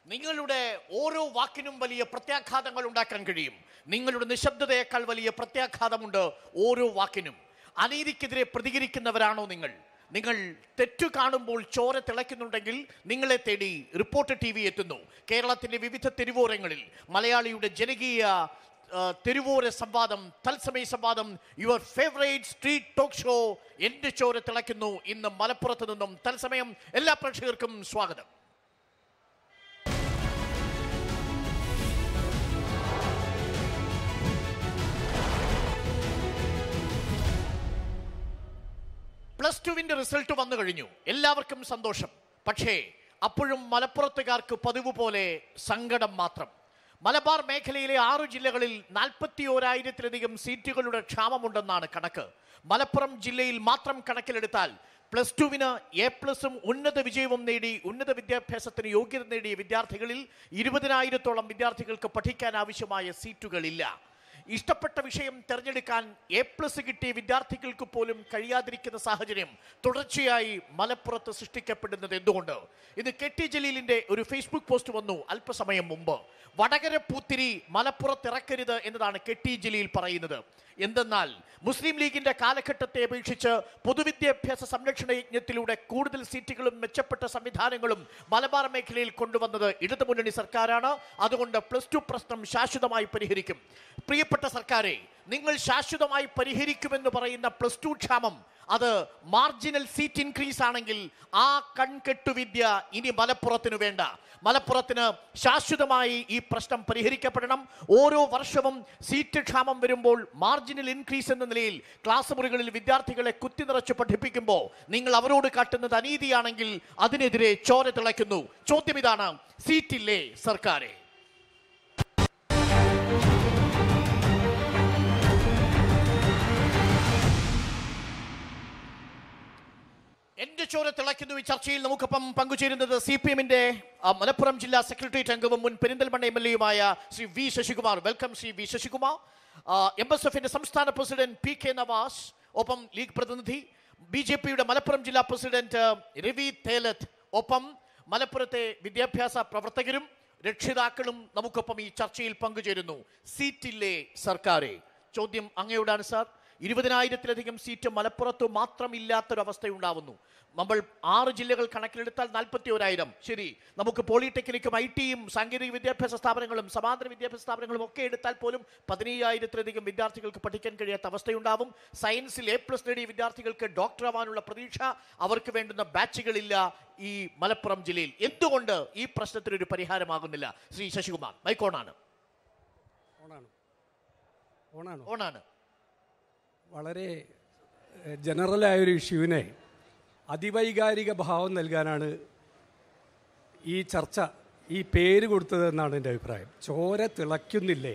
നിങ്ങളുടെ ഓരോ വാക്കിനും വലിയ പ്രത്യാഘാതങ്ങൾ ഉണ്ടാക്കാൻ കഴിയും നിങ്ങളുടെ നിശബ്ദതയേക്കാൾ വലിയ പ്രത്യാഘാതമുണ്ട് ഓരോ വാക്കിനും അനീതിക്കെതിരെ പ്രതികരിക്കുന്നവരാണോ നിങ്ങൾ നിങ്ങൾ തെറ്റു കാണുമ്പോൾ ചോര തിളയ്ക്കുന്നുണ്ടെങ്കിൽ നിങ്ങളെ തേടി റിപ്പോർട്ടർ ടി വി എത്തുന്നു കേരളത്തിന്റെ വിവിധ തെരുവോരങ്ങളിൽ മലയാളിയുടെ ജനകീയ ആ, തെരുവോര സംവാദം തത്സമയ സംവാദം your favourite street talk show എന്റെ ചോര തിളയ്ക്കുന്നു ഇന്ന് മലപ്പുറത്ത് നിന്നും തത്സമയം എല്ലാ പ്രേക്ഷകർക്കും സ്വാഗതം പ്ലസ് ടുവിന്റെ റിസൾട്ട് വന്നു കഴിഞ്ഞു എല്ലാവർക്കും സന്തോഷം പക്ഷേ അപ്പോഴും മലപ്പുറത്തുകാർക്ക് പതിവ് പോലെ സങ്കടം മാത്രം മലബാർ മേഖലയിലെ ആറു ജില്ലകളിൽ നാൽപ്പത്തി ഓരായിരത്തിലധികം സീറ്റുകളുടെ ക്ഷാമമുണ്ടെന്നാണ് കണക്ക് മലപ്പുറം ജില്ലയിൽ മാത്രം കണക്കിലെടുത്താൽ പ്ലസ് ടുവിന് എ പ്ലസും ഉന്നത വിജയവും നേടി ഉന്നത വിദ്യാഭ്യാസത്തിന് യോഗ്യത നേടിയ വിദ്യാർത്ഥികളിൽ ഇരുപതിനായിരത്തോളം വിദ്യാർത്ഥികൾക്ക് പഠിക്കാൻ ആവശ്യമായ സീറ്റുകളില്ല ഇഷ്ടപ്പെട്ട വിഷയം തിരഞ്ഞെടുക്കാൻ എ പ്ലസ് കിട്ടിയ വിദ്യാർത്ഥികൾക്ക് പോലും കഴിയാതിരിക്കുന്ന സാഹചര്യം തുടർച്ചയായി മലപ്പുറത്ത് സൃഷ്ടിക്കപ്പെടുന്നത് എന്തുകൊണ്ട് ഇത് കെ ടി ജലീലിന്റെ ഒരു ഫേസ്ബുക്ക് പോസ്റ്റ് വന്നു അല്പസമയം മുമ്പ് വടകര പൂത്തിരി മലപ്പുറത്ത് ഇറക്കരുത് എന്നതാണ് കെ ടി ജലീൽ പറയുന്നത് എന്തെന്നാൽ മുസ്ലിം ലീഗിന്റെ കാലഘട്ടത്തെ അപേക്ഷിച്ച് പൊതുവിദ്യാഭ്യാസ സംരക്ഷണ യജ്ഞത്തിലൂടെ കൂടുതൽ സീറ്റുകളും മെച്ചപ്പെട്ട സംവിധാനങ്ങളും മലബാർ മേഖലയിൽ കൊണ്ടുവന്നത് ഇടതുമുന്നണി സർക്കാരാണ് അതുകൊണ്ട് പ്ലസ് ടു പ്രശ്നം ശാശ്വതമായി പരിഹരിക്കും പ്രിയപ്പെട്ട സർക്കാരെ നിങ്ങൾ ശാശ്വതമായി പരിഹരിക്കുമെന്ന് പറയുന്ന പ്ലസ് ടു ക്ഷാമം അത് മാർജിനൽ സീറ്റ് ഇൻക്രീസ് ആണെങ്കിൽ ആ കൺകെട്ടുവിദ്യ ഇനി മലപ്പുറത്തിന് വേണ്ട മലപ്പുറത്തിന് ശാശ്വതമായി ഈ പ്രശ്നം പരിഹരിക്കപ്പെടണം ഓരോ വർഷവും സീറ്റ് ക്ഷാമം വരുമ്പോൾ മാർജിനൽ ഇൻക്രീസ് എന്ന നിലയിൽ ക്ലാസ് മുറികളിൽ വിദ്യാർത്ഥികളെ കുത്തിനിറച്ച് പഠിപ്പിക്കുമ്പോൾ നിങ്ങൾ അവരോട് കാട്ടുന്നത് അനീതിയാണെങ്കിൽ അതിനെതിരെ ചോര തിളയ്ക്കുന്നു ചോദ്യം ഇതാണ് സീറ്റില്ലേ സർക്കാരെ എന്റെ ചോര തിളയ്ക്കുന്നു ഈ ചർച്ചയിൽ നമുക്കൊപ്പം പങ്കുചേരുന്നത് സി പി എമ്മിന്റെ മലപ്പുറം ജില്ലാ സെക്രട്ടേറിയറ്റ് അംഗവും മുൻ പെരിന്തൽമണ്ണ എം എൽ എയുമായ Shri V Sasikumar welcome Shri V Sasikumar M S എഫിന്റെ സംസ്ഥാന പ്രസിഡന്റ് പി കെ നവാസ് ഒപ്പം ലീഗ് പ്രതിനിധി ബി ജെ പിയുടെ മലപ്പുറം ജില്ലാ പ്രസിഡന്റ് രവി തേലത്ത് ഒപ്പം മലപ്പുറത്തെ വിദ്യാഭ്യാസ പ്രവർത്തകരും രക്ഷിതാക്കളും നമുക്കൊപ്പം ഈ ചർച്ചയിൽ പങ്കുചേരുന്നു സീറ്റില്ലേ സർക്കാരെ ചോദ്യം അങ്ങയോടാണ് സാർ ഇരുപതിനായിരത്തിലധികം സീറ്റ് മലപ്പുറത്ത് മാത്രം ഇല്ലാത്തൊരവസ്ഥയുണ്ടാവുന്നു നമ്മൾ ആറ് ജില്ലകൾ കണക്കിലെടുത്താൽ നാൽപ്പത്തി ഒരായിരം ശരി നമുക്ക് പോളിടെക്നിക്കും ഐ ടിയും സാങ്കേതിക വിദ്യാഭ്യാസ സ്ഥാപനങ്ങളും സമാന്തര വിദ്യാഭ്യാസ സ്ഥാപനങ്ങളും ഒക്കെ എടുത്താൽ പോലും പതിനയ്യായിരത്തിലധികം വിദ്യാർത്ഥികൾക്ക് പഠിക്കാൻ കഴിയാത്ത അവസ്ഥയുണ്ടാവും സയൻസിൽ എ പ്ലസ് നേടിയ വിദ്യാർത്ഥികൾക്ക് ഡോക്ടർ ആവാനുള്ള പ്രതീക്ഷ അവർക്ക് വേണ്ടുന്ന ബാച്ചുകളില്ല ഈ മലപ്പുറം ജില്ലയിൽ എന്തുകൊണ്ട് ഈ പ്രശ്നത്തിനൊരു പരിഹാരമാകുന്നില്ല ശ്രീ ശശികുമാർ മൈക്കോണാണ് ഓണാണ് ഓണാണോ ഓണാണ് വളരെ എഹ്, ജനറലായ ഒരു ഇഷ്യൂവിനെ അതിവൈകാരിക ഭാവം നൽകാനാണ് ഈ ചർച്ച ഈ പേര് കൊടുത്തതെന്നാണ് എൻ്റെ അഭിപ്രായം ചോര തിളയ്ക്കുന്നില്ലേ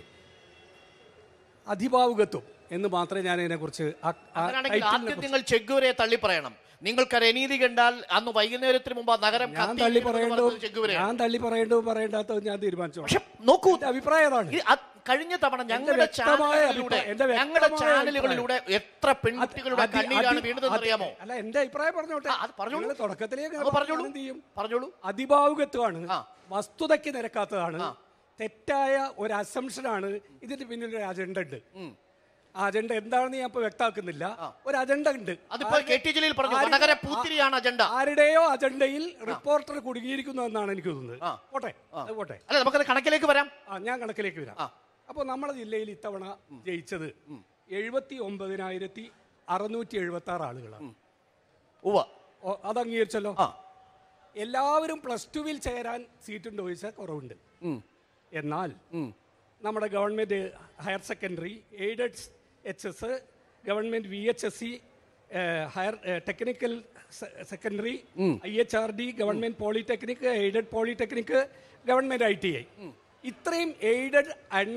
അതിഭാവുകത്വം എന്ന് മാത്രമേ ഞാൻ ഇതിനെക്കുറിച്ച് ആ- ആ അങ്ങനെയാണെങ്കിൽ ടൈറ്റിലിനെ ആദ്യം കുറിച്ച് നിങ്ങൾ ചെഗുവരെ തള്ളി പറയണം നിങ്ങൾക്ക് അനീതി കണ്ടാൽ അന്ന് വൈകുന്നേരത്തിന് മുമ്പ് ആ നഗരം ഞാൻ കത്തിയിരിക്കുന്നു തള്ളി എന്ന് പറയേണ്ടതും പറഞ്ഞത് ചെഗുവരെയാണ്. ഞാൻ തള്ളി പറയേണ്ടതും പറയേണ്ടാത്തതും ഞാൻ തീരുമാനിച്ചു പക്ഷെ നോക്കൂ എൻ്റെ അഭിപ്രായം അതാണ് ഈ അ- കഴിഞ്ഞ തവണ ഞങ്ങളുടെ വ്യക്തമായ ചാനലുകളിലൂടെ അഭിപ്രായം- എന്റെ ഞങ്ങളുടെ വ്യക്തമായ ചാനലുകളിലൂടെ എത്ര പെൺകുട്ടികളുടെ അത് കണ്ണീരാണ് അത് വീണതെന്ന് അത് അറിയാമോ അല്ല എന്റെ അഭിപ്രായം പറഞ്ഞോട്ടെ ആ, അത് പറഞ്ഞോളൂ. നിങ്ങള് തുടക്കത്തിലേക്ക് അപ്പൊ പറഞ്ഞോളൂ എന്ത് ചെയ്യും പറഞ്ഞോളൂ അതിഭാവുകത്വമാണ് ആ. വസ്തുതയ്ക്ക് നിരക്കാത്തതാണ് ആ. തെറ്റായ ഒരു അസംഷനാണ് ഇതിന്റെ പിന്നിൽ ഒരു അജണ്ട ഉണ്ട് ആ അജണ്ട എന്താണെന്ന് ഞാൻ ഇപ്പൊ വ്യക്തമാക്കുന്നില്ല ഒരു അജണ്ട ഉണ്ട് അതിപ്പോ കെ ടി ജലീൽ പറഞ്ഞു ആരുടെ- വടകര പൂത്തിരിയാണ് അജണ്ട ആരുടെയോ അജണ്ടയിൽ റിപ്പോർട്ടർ കുടുങ്ങിയിരിക്കുന്നു എന്നാണ് എനിക്ക് തോന്നുന്നത് ആ. പോട്ടെ അത് പോട്ടെ അല്ല നമുക്കത് കണക്കിലേക്ക് വരാം ആ ഞാൻ കണക്കിലേക്ക് വരാം ആ. അപ്പോൾ നമ്മുടെ ജില്ലയിൽ ഇത്തവണ ജയിച്ചത് എഴുപത്തി ഒമ്പതിനായിരത്തി അറുന്നൂറ്റി എഴുപത്തി ആറ് ആളുകളാണ് ഉവ്വ ഓ, അത് അംഗീകരിച്ചല്ലോ ആ എല്ലാവരും പ്ലസ് ടുവിൽ ചേരാൻ സീറ്റുണ്ട് ചോദിച്ചാൽ കുറവുണ്ട് എന്നാൽ നമ്മുടെ government higher secondary aided H S government V H S C higher technical secondary I H R D government polytechnic aided polytechnic government I T I ഇത്രയും എയ്ഡഡ്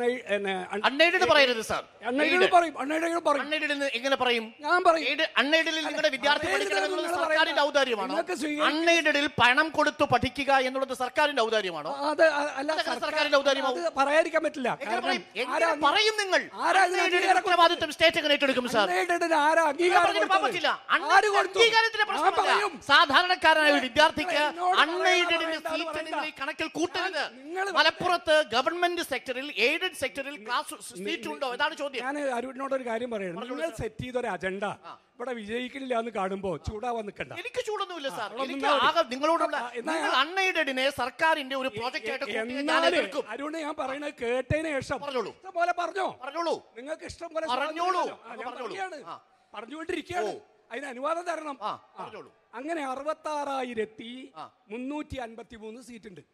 അൺഎയ്ഡഡ് പറയരുത് സാർ അൺഎയ്ഡഡ് പറയും unaided പറയും unaided എങ്ങനെ പറയും ഞാൻ പറയും അൺഎയ്ഡിൽ നിങ്ങളുടെ വിദ്യാർത്ഥി unAided പഠിക്കണം എന്നുള്ളത് നിങ്ങൾ സർക്കാരിന്റെ പറയുന്ന- ഔദാര്യമാണോ നിങ്ങൾക്ക് സ്വീകരിക്കാൻ- അൺഎയ്ഡഡിൽ പണം കൊടുത്തു പഠിക്കുക എന്നുള്ളത് സർക്കാരിന്റെ ഔദാര്യമാണോ അത് അ- അല്ല അതൊക്കെ സർക്കാർ- സർക്കാരിന്റെ ഔദാര്യമാവും. അത് പറയാതിരിക്കാൻ പറ്റില്ല എങ്ങനെ കാരണം പറയും? എങ്ങനെ ആരാ പറയും നിങ്ങൾ ആരാ ഇതിന് Unaided അംഗീകാരം ഉത്തരവാദിത്വം സ്റ്റേറ്റ് എങ്ങനെ ഏറ്റെടുക്കും സാർ അൺഎയ്ഡഡിന് ആരാ അംഗീകാരം പറഞ്ഞിട്ട് പോകാൻ കൊടുത്തത്? പറ്റില്ല. ആര് Unaided കൊടുത്തു? അംഗീകാരത്തിന്റെ ഞാൻ പ്രശ്നമല്ല. പറയും. സാധാരണക്കാരനായ ഒരു വിദ്യാർത്ഥിക്ക് എന്നോട് പറയണ്ട, അൺഎയ്ഡഡിന്റെ പറയണ്ട, സീറ്റ് പറയണ്ട. നിങ്ങൾ ഈ കണക്കിൽ കൂട്ടരുത് നിങ്ങൾ- മലപ്പുറത്ത് ഗവൺമെന്റ് സെക്ടറിൽ എയ്ഡഡ് സെക്ടറിൽ ക്ലാസ് സീറ്റ് ഉണ്ടോ ഇതാണ് ചോദ്യം ഞാൻ അരുണിനോട് ഒരു കാര്യം പറയണം നിങ്ങൾ സെറ്റ് ചെയ്ത ഒരു അജണ്ട ഇവിടെ വിജയിക്കണില്ല എന്ന് കാണുമ്പോ ചൂടാവാൻ നിൽക്കണ്ട എനിക്ക് ചൂടൊന്നുമില്ല സാർ അവിടെ എനിക്ക് നിന്നാ മതി. ആകെ നിങ്ങളോടുള്ള ആ, എന്നാ നിങ്ങൾ അൺഎയ്ഡഡിനെ സർക്കാരിന്റെ ഒരു പ്രോജക്റ്റ് ആയിട്ട് കൂട്ടിയാൽ ഞാൻ എന്നാല് എതിർക്കും അരുണ് ഞാൻ പറയുന്നത് കേട്ടതിന് ശേഷം പറഞ്ഞോളൂ. ഇഷ്ടം പോലെ പറഞ്ഞോ പറഞ്ഞോളൂ നിങ്ങൾക്ക് ഇഷ്ടം പോലെ പറഞ്ഞോളൂ. സ്വാതന്ത്ര്യം ഉണ്ടല്ലോ. ആ, ഞാൻ പറഞ്ഞോളൂ. പറയുകയാണ്. ആ. പറഞ്ഞുകൊണ്ടിരിക്കുകയാണ് അതിന് അനുവാദം തരണം ആ ആ. പറഞ്ഞോളൂ അങ്ങനെ അറുപത്തി ആറായിരത്തി ആ. മുന്നൂറ്റി അൻപത്തി മൂന്ന് സീറ്റ് ഉണ്ട്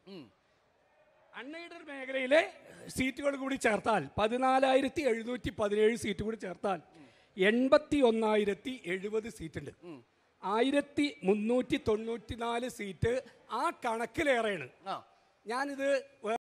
അൺഎയ്ഡഡ് മേഖലയിലെ സീറ്റുകൾ കൂടി ചേർത്താൽ പതിനാലായിരത്തി എഴുന്നൂറ്റി പതിനേഴ് സീറ്റ് കൂടി ചേർത്താൽ എൺപത്തി ഒന്നായിരത്തി എഴുപത് സീറ്റ് ഉണ്ട് ആയിരത്തി മുന്നൂറ്റി തൊണ്ണൂറ്റി നാല് സീറ്റ് ആ കണക്കിലേറെയാണ് ആ ഞാനിത് വേ-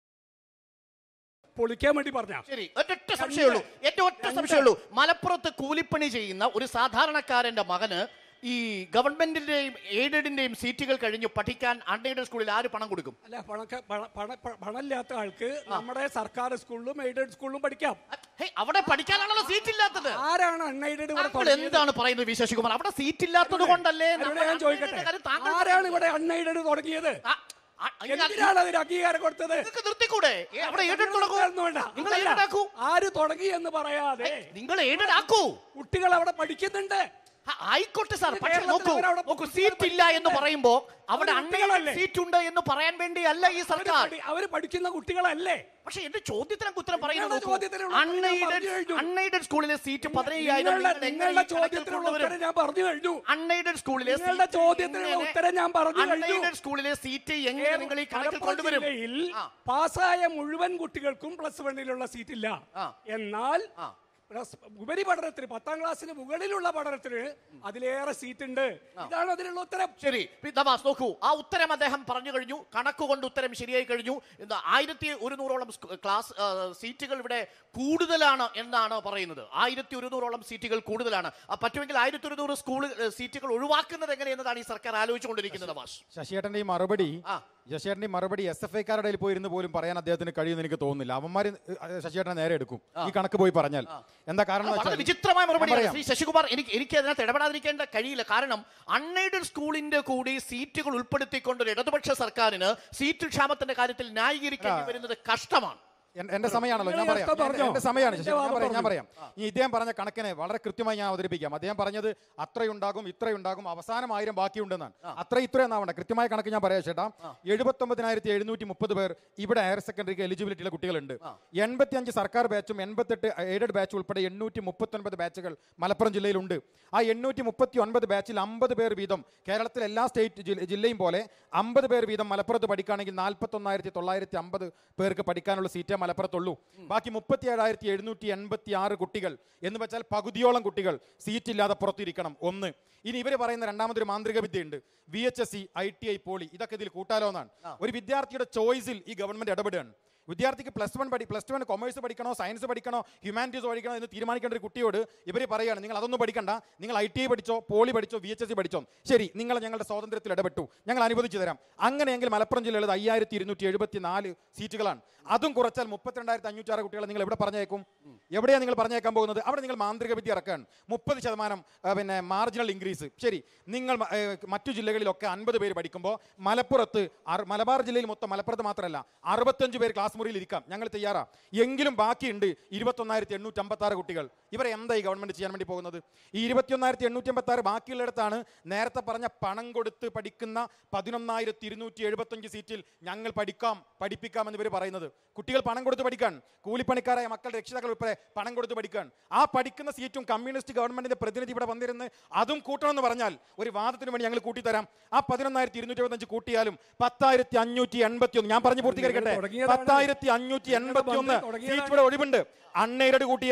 പൊളിക്കാൻ വേണ്ടി പറഞ്ഞ ശരി ഒറ്റ സംശയമുള്ളൂ ഏറ്റവും ഒറ്റ സംശയമുള്ളൂ മലപ്പുറത്ത് കൂലിപ്പണി ചെയ്യുന്ന ഒരു സാധാരണക്കാരന്റെ മകന് ഈ ഗവൺമെന്റിന്റെയും എയ്ഡഡിന്റെയും സീറ്റുകൾ കഴിഞ്ഞ് പഠിക്കാൻ അൺഎയ്ഡഡ് സ്കൂളിൽ ആര് പണം കൊടുക്കും അല്ല പണക്ക പണ- പണ- പ- പണമില്ലാത്ത ആൾക്ക് നമ്മുടെ സർക്കാർ സ്കൂളിലും എയ്ഡഡ് സ്കൂളിലും പഠിക്കാം ഹേ, അവിടെ പഠിക്കാനാണല്ലോ സീറ്റ് ഇല്ലാത്തത് ആരാണ് അൺഎയ്ഡഡ് ഇവിടെ താങ്കൾ എന്താണ് പറയുന്നത് വി ശശികുമാർ അവിടെ സീറ്റ് ഇല്ലാത്തത് കൊണ്ടല്ലേ അവരോട് നമ്മൾ ഞാൻ ചോദിക്കട്ടെ unneeded കാര്യം താങ്കൾ ആരാണ് ഇവിടെ അൺഎയ്ഡഡ് തുടങ്ങിയത് ആ, ആ, ഇങ്ങനെ എന്തിനാണ് അതിന് അംഗീകാരം കൊടുത്തത് നിങ്ങൾക്ക് നിർത്തിക്കൂടെ ഏ, അവിടെ എയ്ഡഡ് തുടങ്ങൂ ഒന്നും വേണ്ട. നിങ്ങൾ അതല്ല. എയ്ഡഡ് ആക്കൂ ആര് തുടങ്ങി എന്ന് പറയാതെ നിങ്ങൾ എയ്ഡഡ് ആക്കൂ കുട്ടികൾ അവിടെ പഠിക്കുന്നുണ്ട് ആ, ആയിക്കോട്ടെ സാർ പക്ഷെ കേരളത്തിൽ നോക്കൂ അവരവിടെ നോക്കൂ സീറ്റ് ഇല്ല എന്ന് പറയുമ്പോ അവിടെ അവര് അൺഎയ്ഡഡ് കുട്ടികളല്ലേ? സീറ്റ് ഉണ്ട് എന്ന് പറയാൻ വേണ്ടിയല്ല ഈ അവര് സർക്കാർ പഠി- അവര് പഠിക്കുന്ന കുട്ടികളല്ലേ പക്ഷെ എന്റെ ചോദ്യത്തിനൊക്കെ ഉത്തരം പറയുന്നത് നിങ്ങളുടെ ചോദ്യത്തിനുള്ള ഉത്തരം ഞാൻ അൺഎയ്ഡഡ് പറഞ്ഞു കഴിഞ്ഞു. അൺഎയ്ഡഡ് സ്കൂളിലെ സീറ്റ് പതിനയ്യായിരം നിങ്ങളുടെ നിങ്ങളുടെ ചോദ്യത്തിനുള്ള ഉത്തരം ഞാൻ പറഞ്ഞു കഴിഞ്ഞു അൺഎയ്ഡഡ് സ്കൂളിലെ നിങ്ങളുടെ ചോദ്യത്തിനുള്ള ഉത്തരം ഞാൻ പറഞ്ഞു കഴിഞ്ഞു അൺഎയ്ഡഡ് സ്കൂളിലെ സീറ്റ് എങ്ങനെ നിങ്ങൾ ഈ കണക്കിൽ മലപ്പുറം കൊണ്ടുവരും ജില്ലയിൽ ആ. പാസ്സായ മുഴുവൻ കുട്ടികൾക്കും പ്ലസ് വണ്ണിലുള്ള സീറ്റ് ഇല്ല ആ. എന്നാൽ ആ. പ്ലസ് ഉപരിപഠനത്തിന് പത്താം ക്ലാസ്സിന് മുകളിലുള്ള പഠനത്തിന് അതിലേറെ സീറ്റ് ഉണ്ട് ഇതാണ് അതിനുള്ള ഉത്തരം ശരി പി- ദമാസ് നോക്കൂ ആ ഉത്തരം അദ്ദേഹം പറഞ്ഞു കഴിഞ്ഞു കണക്ക് കൊണ്ട് ഉത്തരം ശരിയായി കഴിഞ്ഞു എന്താ ആയിരത്തി ഒരുന്നൂറോളം സ്കൂ- ക്ലാസ് ആ, സീറ്റുകൾ ഇവിടെ കൂടുതലാണ് എന്നാണ് പറയുന്നത് ആയിരത്തി ഒരുന്നൂറോളം സീറ്റുകൾ കൂടുതലാണ് ആ, പറ്റുമെങ്കിൽ ആയിരത്തി ഒരുന്നൂറ് സ്കൂൾ ഏ, സീറ്റുകൾ ഒഴിവാക്കുന്നത് എങ്ങനെയെന്നതാണ് ഈ സർക്കാർ ആലോചിച്ചുകൊണ്ടിരിക്കുന്നത് ദമാസ് ശശിയേട്ടന്റെ ഈ മറുപടി ആ. ശശിയേട്ടന്റെ ഈ മറുപടി എസ് എഫ് ഐക്കാരുടെ ഇടയിൽ പോയിരുന്ന് പോലും പറയാൻ അദ്ദേഹത്തിന് കഴിയുമെന്ന് എനിക്ക് തോന്നുന്നില്ല അവന്മാർ ശശിയേട്ടനെ നേരെ എടുക്കും ഈ കണക്ക് പോയി പറഞ്ഞാൽ എന്താ കാരണം എന്ന് വളരെ വെച്ചാൽ- വിചിത്രമായ ഞാൻ മറുപടിയാണ് പറയാം. ശ്രീ ശശികുമാർ എനിക്ക് എനിക്ക് അതിനകത്ത് ഇടപെടാതിരിക്കേണ്ട കഴിയില്ല കാരണം അൺഎയ്ഡഡ് സ്കൂളിന്റെ കൂടി സീറ്റുകൾ ഉൾപ്പെടുത്തിക്കൊണ്ട് ഒരു ഇടതുപക്ഷ സർക്കാരിന് സീറ്റ് ക്ഷാമത്തിന്റെ കാര്യത്തിൽ ന്യായീകരിക്കേണ്ടി വരുന്നത് കഷ്ടമാണ് എൻ- എന്റെ സമയമാണല്ലോ ഞാൻ നിങ്ങൾ പറയാം നേരത്തെ എന്റെ- പറഞ്ഞോ? എന്റെ സമയമാണ് ശശി എന്റെ ഞാൻ വാദം പറയാം ഞാൻ പറഞ്ഞു. പറയാം ഈ ഇദ്ദേഹം പറഞ്ഞ കണക്കിനെ വളരെ കൃത്യമായി ഞാൻ അവതരിപ്പിക്കാം അദ്ദേഹം പറഞ്ഞത് അത്രയുണ്ടാകും ഇത്രയുണ്ടാകും അവസാനം ആയിരം ബാക്കിയുണ്ടെന്നാണ് അത്ര ഇത്ര എന്നാവണ്ട കൃത്യമായ കണക്ക് ഞാൻ പറയാം ചേട്ടാ എഴുപത്തൊമ്പതിനായിരത്തി എഴുന്നൂറ്റി മുപ്പത് പേർ ഇവിടെ ഹയർ സെക്കൻഡറിക്ക് എലിജിബിലിറ്റിയുള്ള കുട്ടികളുണ്ട് എൺപത്തി അഞ്ച് സർക്കാർ ബാച്ചും എൺപത്തെട്ട് എയ്ഡഡ് ബാച്ച് ഉൾപ്പെടെ എണ്ണൂറ്റി മുപ്പത്തൊൻപത് ബാച്ചുകൾ മലപ്പുറം ജില്ലയിലുണ്ട് ആ എണ്ണൂറ്റി മുപ്പത്തി ഒൻപത് ബാച്ചിൽ അമ്പത് പേർ വീതം കേരളത്തിലെ എല്ലാ സ്റ്റേറ്റ് ജില്ല- ജില്ലയും പോലെ അമ്പത് പേർ വീതം മലപ്പുറത്ത് പഠിക്കുകയാണെങ്കിൽ നാൽപ്പത്തൊന്നായിരത്തി തൊള്ളായിരത്തി അമ്പത് പേർക്ക് പഠിക്കാനുള്ള സീറ്റേ മലപ്പുറത്തുള്ളൂ ബാക്കി മുപ്പത്തി ഏഴായിരത്തി എഴുന്നൂറ്റി എൺപത്തി ആറ് കുട്ടികൾ എന്ന് വെച്ചാൽ പകുതിയോളം കുട്ടികൾ സീറ്റ് ഇല്ലാതെ പുറത്തിരിക്കണം ഒന്ന് ഇനി ഇവർ പറയുന്ന രണ്ടാമതൊരു മാന്ത്രിക വിദ്യയുണ്ട് V H S C I T I poly ഇതൊക്കെ ഇതിൽ കൂട്ടാലോ എന്നാണ് ഒരു വിദ്യാർത്ഥിയുടെ ചോയ്സിൽ ഈ ഗവൺമെന്റ് ഇടപെടുകയാണ് വിദ്യാർത്ഥിക്ക് പ്ലസ് വൺ പഠി പ്ലസ് വൺ കൊമേഴ്സ് പഠിക്കണോ സയൻസ് പഠിക്കണോ ഹ്യൂമാനിറ്റീസ് പഠിക്കണോ എന്ന് തീരുമാനിക്കേണ്ട ഒരു കുട്ടിയോട് ഇവർ പറയുകയാണ് നിങ്ങൾ അതൊന്നും പഠിക്കണ്ട നിങ്ങൾ ഐ ടി ഐ പഠിച്ചോ പോളി പഠിച്ചോ വി എച്ച് എസ് സി പഠിച്ചോ ശരി നിങ്ങൾ ഞങ്ങളുടെ സ്വാതന്ത്ര്യത്തിൽ ഇടപെട്ടു ഞങ്ങൾ അനുവദിച്ചു തരാം അങ്ങനെയെങ്കിൽ മലപ്പുറം ജില്ലയിൽ അയ്യായിരത്തി ഇരുന്നൂറ്റി എഴുപത്തി നാല് സീറ്റുകളാണ് അതും കുറച്ചാൽ മുപ്പത്തിരണ്ടായിരത്തി അഞ്ഞൂറ്റി ആറ് കുട്ടികളെ നിങ്ങൾ എവിടെ പറഞ്ഞേക്കും എവിടെയാണ് നിങ്ങൾ പറഞ്ഞേക്കാൻ പോകുന്നത് അവിടെ നിങ്ങൾ മാന്ത്രിക വിദ്യ ഇറക്കുകയാണ് മുപ്പത് ശതമാനം ആ, പിന്നെ മാർജിനൽ ഇൻക്രീസ് ശരി നിങ്ങൾ മ- ഏ, മറ്റു ജില്ലകളിലൊക്കെ അൻപത് പേര് പഠിക്കുമ്പോൾ മലപ്പുറത്ത് അറു- മലബാർ ജില്ലയിൽ മൊത്തം മലപ്പുറത്ത് മാത്രമല്ല അറുപത്തഞ്ച് പേര് ക്ലാസ് മുറിയിൽ ഇരിക്കാം ഞങ്ങൾ തയ്യാറാ എങ്കിലും ബാക്കിയുണ്ട് ഇരുപത്തൊന്നായിരത്തി എണ്ണൂറ്റി അമ്പത്തി ആറ് കുട്ടികൾ ഇവരെ എന്താ ഈ ഗവൺമെന്റ് ചെയ്യാൻ വേണ്ടി പോകുന്നത് ഈ ഇരുപത്തിയൊന്നായിരത്തി എണ്ണൂറ്റി അമ്പത്തി ആറ് ബാക്കിയുള്ളിടത്താണ് നേരത്തെ പറഞ്ഞ പണം കൊടുത്ത് പഠിക്കുന്ന പതിനൊന്നായിരത്തി ഇരുന്നൂറ്റി എഴുപത്തഞ്ച് സീറ്റിൽ ഞങ്ങൾ പഠിക്കാം പഠിപ്പിക്കാം എന്ന് ഇവർ പറയുന്നത് കുട്ടികൾ പണം കൊടുത്ത് പഠിക്കാൻ കൂലിപ്പണിക്കാരായ മക്കൾ രക്ഷിതാക്കൾ ഉൾപ്പെടെ പണം കൊടുത്ത് പഠിക്കാൻ ആ പഠിക്കുന്ന സീറ്റും കമ്മ്യൂണിസ്റ്റ് ഗവൺമെന്റിന്റെ പ്രതിനിധി ഇവിടെ വന്നിരുന്ന് അതും കൂട്ടണമെന്ന് പറഞ്ഞാൽ ഒരു വാദത്തിന് വേണ്ടി ഞങ്ങൾ കൂട്ടിത്തരാം ആ പതിനൊന്നായിരത്തി ഇരുന്നൂറ്റി എഴുപത്തഞ്ച് കൂട്ടിയാലും പത്തായിരത്തി അഞ്ഞൂറ്റി എൺപത്തി ഒന്ന് ഞാൻ പറഞ്ഞു പൂർത്തീകരിക്കട്ടെ തുടങ്ങിയതാണ്. പത്തായിരത്തി അഞ്ഞൂറ്റി എൺപത്തി ഒന്ന് തുടങ്ങിയതാണ്. സീറ്റ് ഇവിടെ ഒഴിവുണ്ട് അൺഎയ്ഡഡ് കൂട്ടിയാലും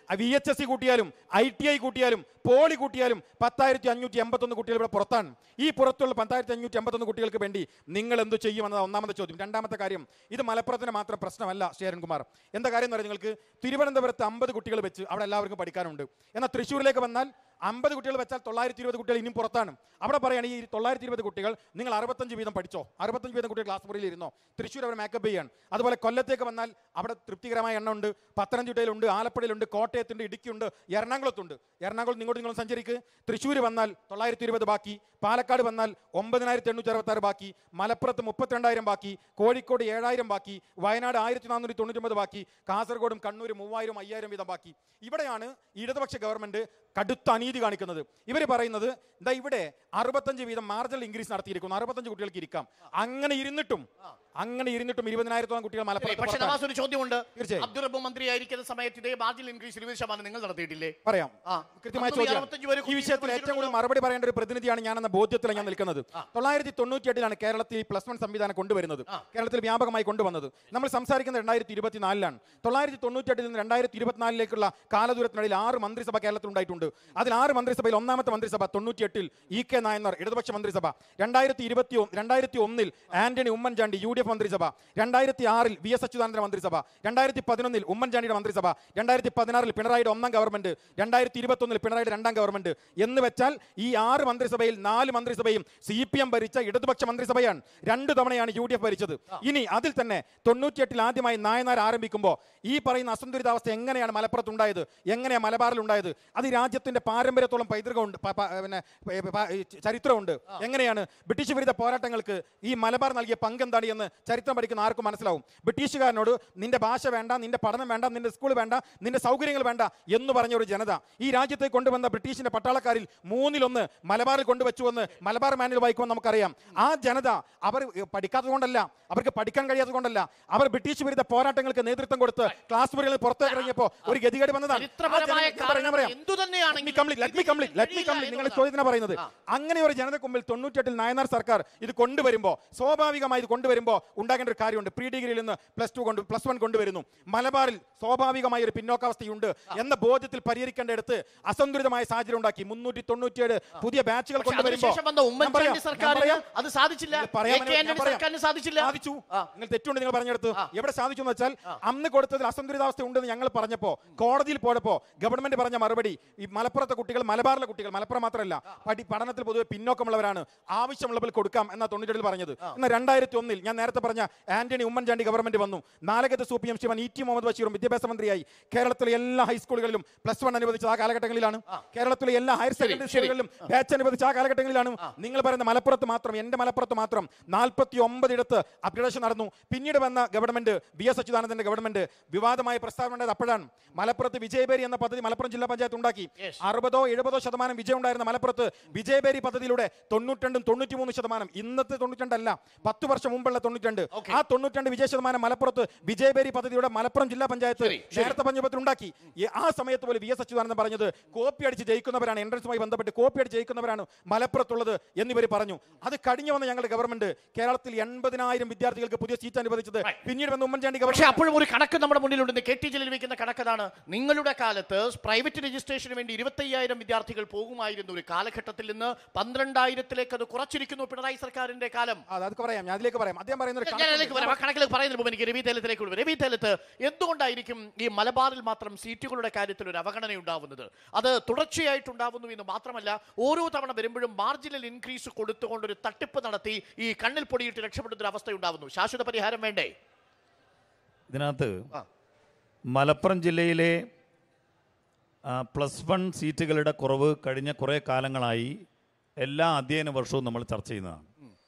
വി എച്ച് എസ് സി കൂട്ടിയാലും ഐ ടി ഐ കൂട്ടിയാലും പോളി കൂട്ടിയാലും പത്തായിരത്തി അഞ്ഞൂറ്റി എൺപത്തൊന്ന് കുട്ടികൾ ഇവിടെ പുറത്താണ് ഈ പുറത്തുള്ള പത്തായിരത്തി അഞ്ഞൂറ്റി എൺപത്തൊന്ന് കുട്ടികൾക്ക് വേണ്ടി നിങ്ങൾ എന്ത് ചെയ്യുമെന്നത് ഒന്നാമത്തെ ചോദ്യം രണ്ടാമത്തെ കാര്യം ഇത് മലപ്പുറത്തിന് മാത്രം പ്രശ്നമല്ല ശ്രീരൻകുമാർ എന്താ കാര്യം എന്ന് പറയുന്നത് നിങ്ങൾക്ക് തിരുവനന്തപുരത്ത് അമ്പത് കുട്ടികൾ വെച്ച് അവിടെ എല്ലാവർക്കും പഠിക്കാനുണ്ട് എന്നാൽ തൃശ്ശൂരിലേക്ക് വന്നാൽ അമ്പത് കുട്ടികൾ വെച്ചാൽ തൊള്ളായിരത്തി ഇരുപത് കുട്ടികൾ ഇനിയും പുറത്താണ് അവിടെ പറയുകയാണ് ഈ തൊള്ളായിരത്തി ഇരുപത് കുട്ടികൾ നിങ്ങൾ അറുപത്തഞ്ച് വീതം പഠിച്ചോ അറുപത്തഞ്ച് വീതം കുട്ടികൾ ക്ലാസ് മുറിയിൽ ഇരുന്നോ തൃശ്ശൂർ അവർ മേക്കപ്പ് ചെയ്യാണ് അതുപോലെ കൊല്ലത്തേക്ക് വന്നാൽ അവിടെ തൃപ്തികരമായ എണ്ണം ഉണ്ട് പത്തനംതിട്ടയിലുണ്ട് ആലപ്പുഴയിലുണ്ട് കോട്ടയത്തുണ്ട് ഇടുക്കിയുണ്ട് എറണാകുളത്തുണ്ട് എറണാകുളത്ത് ഇങ്ങോട്ട് നിങ്ങൾ സഞ്ചരിക്ക് തൃശ്ശൂർ വന്നാൽ തൊള്ളായിരത്തി ഇരുപത് ബാക്കി പാലക്കാട് വന്നാൽ ഒമ്പതിനായിരത്തി എണ്ണൂറ്റി അറുപത്തി ആറ് ബാക്കി മലപ്പുറത്ത് മുപ്പത്തിരണ്ടായിരം ബാക്കി കോഴിക്കോട് ഏഴായിരം ബാക്കി വയനാട് ആയിരത്തി നാനൂറ്റി തൊണ്ണൂറ്റൊമ്പത് ബാക്കി കാസർഗോഡും കണ്ണൂരും മൂവായിരം അയ്യായിരം വീതം ബാക്കി ഇവിടെയാണ് ഇടതുപക്ഷ ഗവൺമെന്റ് കടുത്ത അനീതി കാണിക്കുന്നത് ഇവർ പറയുന്നത് എന്താ ഇവിടെ അറുപത്തഞ്ച് വീതം മാർജിനൽ ഇൻക്രീസ് നടത്തിയിരിക്കുന്നു അറുപത്തഞ്ച് കുട്ടികൾക്ക് ഇരിക്കാം അങ്ങനെ ഇരുന്നിട്ടും അങ്ങനെ ഇരുന്നിട്ടും ഇരുപതിനായിരത്തോളം കുട്ടികൾ മലപ്പുറത്ത് പക്ഷെ പുറത്താണ്. നവാസ് ഒരു ചോദ്യമുണ്ട് തീർച്ചയായും. അബ്ദുൾ റബ്ബ് മന്ത്രിയായിരിക്കുന്ന സമയത്ത് ഇതേ മാർജിനൽ ഇൻക്രീസ് ഇരുപത് ശതമാനം നിങ്ങൾ നടത്തിയിട്ടില്ലേ പറയാം ആ. കൃത്യമായ അറുപത്തഞ്ച് ചോദ്യം അറുപത്തഞ്ച് വരെ ഈ വിഷയത്തിൽ ഏറ്റവും കൂടുതൽ മറുപടി പറയേണ്ട ഒരു പ്രതിനിധിയാണ് ഞാൻ എന്ന ബോധ്യത്തിലാണ് ഞാൻ നിൽക്കുന്നത് തൊള്ളായിരത്തി തൊണ്ണൂറ്റി എട്ടിലാണ് കേരളത്തിൽ ഈ പ്ലസ് വൺ സംവിധാനം കൊണ്ടുവരുന്നത് കേരളത്തിൽ വ്യാപകമായി കൊണ്ടുവന്നത് നമ്മൾ സംസാരിക്കുന്നത് രണ്ടായിരത്തി ഇരുപത്തിനാലിലാണ് തൊള്ളായിരത്തി തൊണ്ണൂറ്റി എട്ടിൽ നിന്ന് രണ്ടായിരത്തി ഇരുപത്തിനാലിലേക്കുള്ള കാലദൂരത്തിനിടയിൽ ആറ് മന്ത്രിസഭ കേരളത്തിൽ ഉണ്ടായിട്ടുണ്ട് അതിൽ ആറ് മന്ത്രിസഭയിൽ ഒന്നാമത്തെ മന്ത്രിസഭ തൊണ്ണൂറ്റി എട്ടിൽ ഇ കെ നായനാർ ഇടതുപക്ഷ മന്ത്രിസഭ രണ്ടായിരത്തി ഇരുപത്തി രണ്ടായിരത്തി ഒന്നിൽ Antony Oommen Chandy U D F മന്ത്രിസഭ രണ്ടായിരത്തി ആറിൽ വി എസ് അച്യുതാനന്ദ മന്ത്രിസഭ രണ്ടായിരത്തി പതിനൊന്നിൽ ഉമ്മൻചാണ്ടിയുടെ മന്ത്രിസഭ രണ്ടായിരത്തി പതിനാറിൽ പിണറായിയുടെ ഒന്നാം ഗവൺമെന്റ് രണ്ടായിരത്തി ഇരുപത്തൊന്നിൽ പിണറായിയുടെ രണ്ടാം ഗവൺമെന്റ് എന്ന് വെച്ചാൽ ഈ ആറ് മന്ത്രിസഭയിൽ നാല് മന്ത്രിസഭയും സി പി എം ഭരിച്ച ഇടതുപക്ഷ മന്ത്രിസഭയാണ് രണ്ടു തവണയാണ് യു ഡി എഫ് ഭരിച്ചത് ഇനി അതിൽ തന്നെ തൊണ്ണൂറ്റിയെട്ടിൽ ആദ്യമായി നായനാർ ആരംഭിക്കുമ്പോൾ ഈ പറയുന്ന അസന്തുലിതാവസ്ഥ എങ്ങനെയാണ് മലപ്പുറത്ത് ഉണ്ടായത് എങ്ങനെയാണ് മലബാറിൽ ഉണ്ടായത് അത് ഈ രാജ്യത്തിന്റെ പാരമ്പര്യത്തോളം പൈതൃകമുണ്ട് പ- പ- പിന്നെ പ- പ- ഈ ചരിത്രമുണ്ട് എങ്ങനെയാണ് ബ്രിട്ടീഷ് വിരുദ്ധ പോരാട്ടങ്ങൾക്ക് ഈ മലബാർ നൽകിയ പങ്കെന്താണ് എന്ന് ചരിത്രം പഠിക്കുന്ന ആർക്കും മനസ്സിലാവും ബ്രിട്ടീഷുകാരനോട് നിന്റെ ഭാഷ വേണ്ട നിന്റെ പഠനം വേണ്ട നിന്റെ സ്കൂൾ വേണ്ട നിന്റെ സൗകര്യങ്ങൾ വേണ്ട എന്ന് പറഞ്ഞ ഒരു ജനത ഈ രാജ്യത്തെ കൊണ്ടുവന്ന ബ്രിട്ടീഷിന്റെ പട്ടാളക്കാരിൽ മൂന്നിലൊന്ന് മലബാറിൽ കൊണ്ടുവച്ചുവെന്ന് മലബാർ മാനുവൽ വായിക്കുമെന്ന് നമുക്കറിയാം ആ ജനത അവർ പഠിക്കാത്തത് കൊണ്ടല്ല അവർക്ക് പഠിക്കാൻ കഴിയാത്തത് കൊണ്ടല്ല അവർ ബ്രിട്ടീഷ് വിരുദ്ധ പോരാട്ടങ്ങൾക്ക് നേതൃത്വം കൊടുത്ത് ക്ലാസ് മുറികളിൽ പുറത്തേക്ക് ഇറങ്ങിയപ്പോൾ ഒരു ഗതികേട് വന്നതാണ് ആ ചരിത്രപരമായ ജന- ഞാൻ പറയാം, ഞാൻ പറയാം. എന്തു തന്നെയാണെങ്കിലും Let me complete, let me complete, let me complete. നിങ്ങൾ ചോദ്യത്തിന് പറയുന്നത് അങ്ങനെ ഒരു ജനതയ്ക്ക് മുമ്പിൽ തൊണ്ണൂറ്റെട്ടിൽ നായനാർ സർക്കാർ ഇത് കൊണ്ടുവരുമ്പോൾ സ്വാഭാവികമായി ഇത് കൊണ്ടുവരുമ്പോൾ ഉണ്ടാകേണ്ട ഒരു കാര്യമുണ്ട് പ്രീ ഡിഗ്രിയിൽ നിന്ന് പ്ലസ് ടു കൊണ്ട് പ്ലസ് വൺ കൊണ്ടുവരുന്നു മലബാറിൽ സ്വാഭാവികമായ ഒരു പിന്നോക്കാവസ്ഥയുണ്ട് എന്ന ബോധ്യത്തിൽ പരിഹരിക്കേണ്ടടുത്ത് അസന്തുലിതമായ സാഹചര്യം ഉണ്ടാക്കി മുന്നൂറ്റി തൊണ്ണൂറ്റിയേഴ് പുതിയ ബാച്ചുകൾ പക്ഷെ കൊണ്ടുവരുമ്പോൾ അതിനുശേഷം വന്ന ഞാൻ പറയാം, ഉമ്മൻചാണ്ടി ഞാൻ സർക്കാരിന് പറയാം. അത് സാധിച്ചില്ല നിങ്ങൾ പറയാൻ എ കെ ഞാൻ ആന്റണി പറയാം. സർക്കാരിന് സാധിച്ചില്ല സാധിച്ചു ആ. നിങ്ങൾ തെറ്റുണ്ട് നിങ്ങൾ പറഞ്ഞെടുത്ത് എവിടെ സാധിച്ചു എന്ന് വെച്ചാൽ അന്ന് കൊടുത്തതിൽ അസന്തുലിതാവസ്ഥ ഉണ്ടെന്ന് ഞങ്ങൾ പറഞ്ഞപ്പോ കോടതിയിൽ പോയപ്പോ ഗവൺമെന്റ് പറഞ്ഞ മറുപടി ഈ മലപ്പുറത്തെ കുട്ടികൾ മലബാറിലെ കുട്ടികൾ മലപ്പുറം മാത്രമല്ല പഠി പഠനത്തിൽ പൊതുവെ പിന്നോക്കമുള്ളവരാണ് ആവശ്യമുള്ളപ്പോൾ കൊടുക്കാം എന്ന തൊണ്ണൂറ്റെട്ടിൽ പറഞ്ഞത് എന്നാൽ രണ്ടായിരത്തി ഒന്നിൽ ഞാൻ നേരത്തെ പറഞ്ഞ ആന്റണി ഉമ്മൻചാണ്ടി ഗവൺമെന്റ് വന്നു നാലകത്ത് സു പി എം ശിവൻ ഇ ടി മുഹമ്മദ് ബഷീറും വിദ്യാഭ്യാസ മന്ത്രിയായി കേരളത്തിലെ എല്ലാ ഹൈസ്കൂളുകളിലും പ്ലസ് വൺ അനുവദിച്ച ആ കാലഘട്ടങ്ങളിലാണ് കേരളത്തിലെ എല്ലാ ഹയർ സെക്കൻഡറി ശരി. സ്കൂളുകളിലും ബാച്ച് അനുവദിച്ച ആ കാലഘട്ടങ്ങളിലാണ് നിങ്ങൾ പറയുന്ന മലപ്പുറത്ത് മാത്രം എന്റെ മലപ്പുറത്ത് മാത്രം നാൽപ്പത്തി ഒമ്പതിടത്ത് അപ്ഗ്രേഡേഷൻ നടന്നു പിന്നീട് വന്ന ഗവൺമെന്റ് വി എസ് അച്യുതാനന്ദന്റെ ഗവൺമെന്റ് വിവാദമായ പ്രസ്താവന ഉണ്ടായത് അപ്പോഴാണ് മലപ്പുറത്ത് വിജയബേരി എന്ന പദ്ധതി മലപ്പുറം ജില്ലാ പഞ്ചായത്ത് ഉണ്ടാക്കി Yes. അറുപതോ എഴുപതോ ശതമാനം വിജയം ഉണ്ടായിരുന്ന മലപ്പുറത്ത് വിജയബേരി പദ്ധതിയിലൂടെ തൊണ്ണൂറ്റണ്ടും തൊണ്ണൂറ്റിമൂന്ന് ശതമാനം ഇന്നത്തെ തൊണ്ണൂറ്റണ്ടല്ല പത്ത് വർഷം മുമ്പുള്ള തൊണ്ണൂറ്റണ്ട് Okay. ആ തൊണ്ണൂറ്റണ്ട് വിജയ ശതമാനം മലപ്പുറത്ത് വിജയബേരി പദ്ധതിയുടെ മലപ്പുറം ജില്ലാ പഞ്ചായത്ത് ശരി, ശരി. നേരത്തെ പഞ്ചായത്തിൽ ഉണ്ടാക്കി ഈ ആ സമയത്ത് പോലും വി എസ് അച്യുതാനന്ദൻ പറഞ്ഞത് കോപ്പി അടിച്ച് ജയിക്കുന്നവരാണ് എൻട്രൻസുമായി ബന്ധപ്പെട്ട് കോപ്പി അടിച്ച് ജയിക്കുന്നവരാണ് മലപ്പുറത്തുള്ളത് എന്നിവർ പറഞ്ഞു അത് കഴിഞ്ഞു വന്ന ഞങ്ങളുടെ ഗവൺമെന്റ് കേരളത്തിൽ എൺപതിനായിരം വിദ്യാർത്ഥികൾക്ക് പുതിയ സീറ്റ് അനുവദിച്ചത് Right. പിന്നീട് വന്ന ഉമ്മൻചാണ്ടി പക്ഷെ ഗവൺമെന്റ് അപ്പോഴും ഒരു കണക്ക് നമ്മുടെ മുന്നിലുണ്ട് കെ ടി ജലീൽ വെക്കുന്ന കണക്കതാണ് നിങ്ങളുടെ കാലത്ത് പ്രൈവറ്റ് രജിസ്ട്രേഷന് വേണ്ടി ഇരുപത്തയ്യായിരം വിദ്യാർത്ഥികൾ പോകുമായിരുന്നു ഒരു കാലഘട്ടത്തിൽ നിന്ന് പന്ത്രണ്ടായിരത്തിലേക്ക് അത് കുറച്ചിരിക്കുന്നു പിണറായി സർക്കാരിന്റെ കാലം ആ, അതൊക്കെ പറയാം ഞാൻ അതിലേക്ക് പറയാം അദ്ദേഹം പറയുന്ന ഒരു ഞാൻ കണക്കുണ്ട്. അതിലേക്ക് വരാം ആ കണക്കിലേക്ക് പറയുന്നതിന് മുമ്പ് എനിക്ക് രവി തേലത്തിലേക്ക് വിടും രവി തേലത്ത് എന്തുകൊണ്ടായിരിക്കും ഈ മലബാറിൽ മാത്രം സീറ്റുകളുടെ കാര്യത്തിൽ ഒരു അവഗണന ഉണ്ടാവുന്നത് അത് തുടർച്ചയായിട്ടുണ്ടാവുന്നു എന്ന് മാത്രമല്ല ഓരോ തവണ വരുമ്പോഴും മാർജിനൽ ഇൻക്രീസ് കൊടുത്തുകൊണ്ട് ഒരു തട്ടിപ്പ് നടത്തി ഈ കണ്ണിൽ പൊടിയിട്ട് രക്ഷപ്പെടുന്ന ഒരു അവസ്ഥ ഉണ്ടാവുന്നു ശാശ്വത പരിഹാരം വേണ്ടേ ഇതിനകത്ത് ആ. മലപ്പുറം ജില്ലയിലെ ആ, പ്ലസ് വൺ സീറ്റുകളുടെ കുറവ് കഴിഞ്ഞ കുറേ കാലങ്ങളായി എല്ലാ അധ്യയന വർഷവും നമ്മൾ ചർച്ച ചെയ്യുന്നതാണ്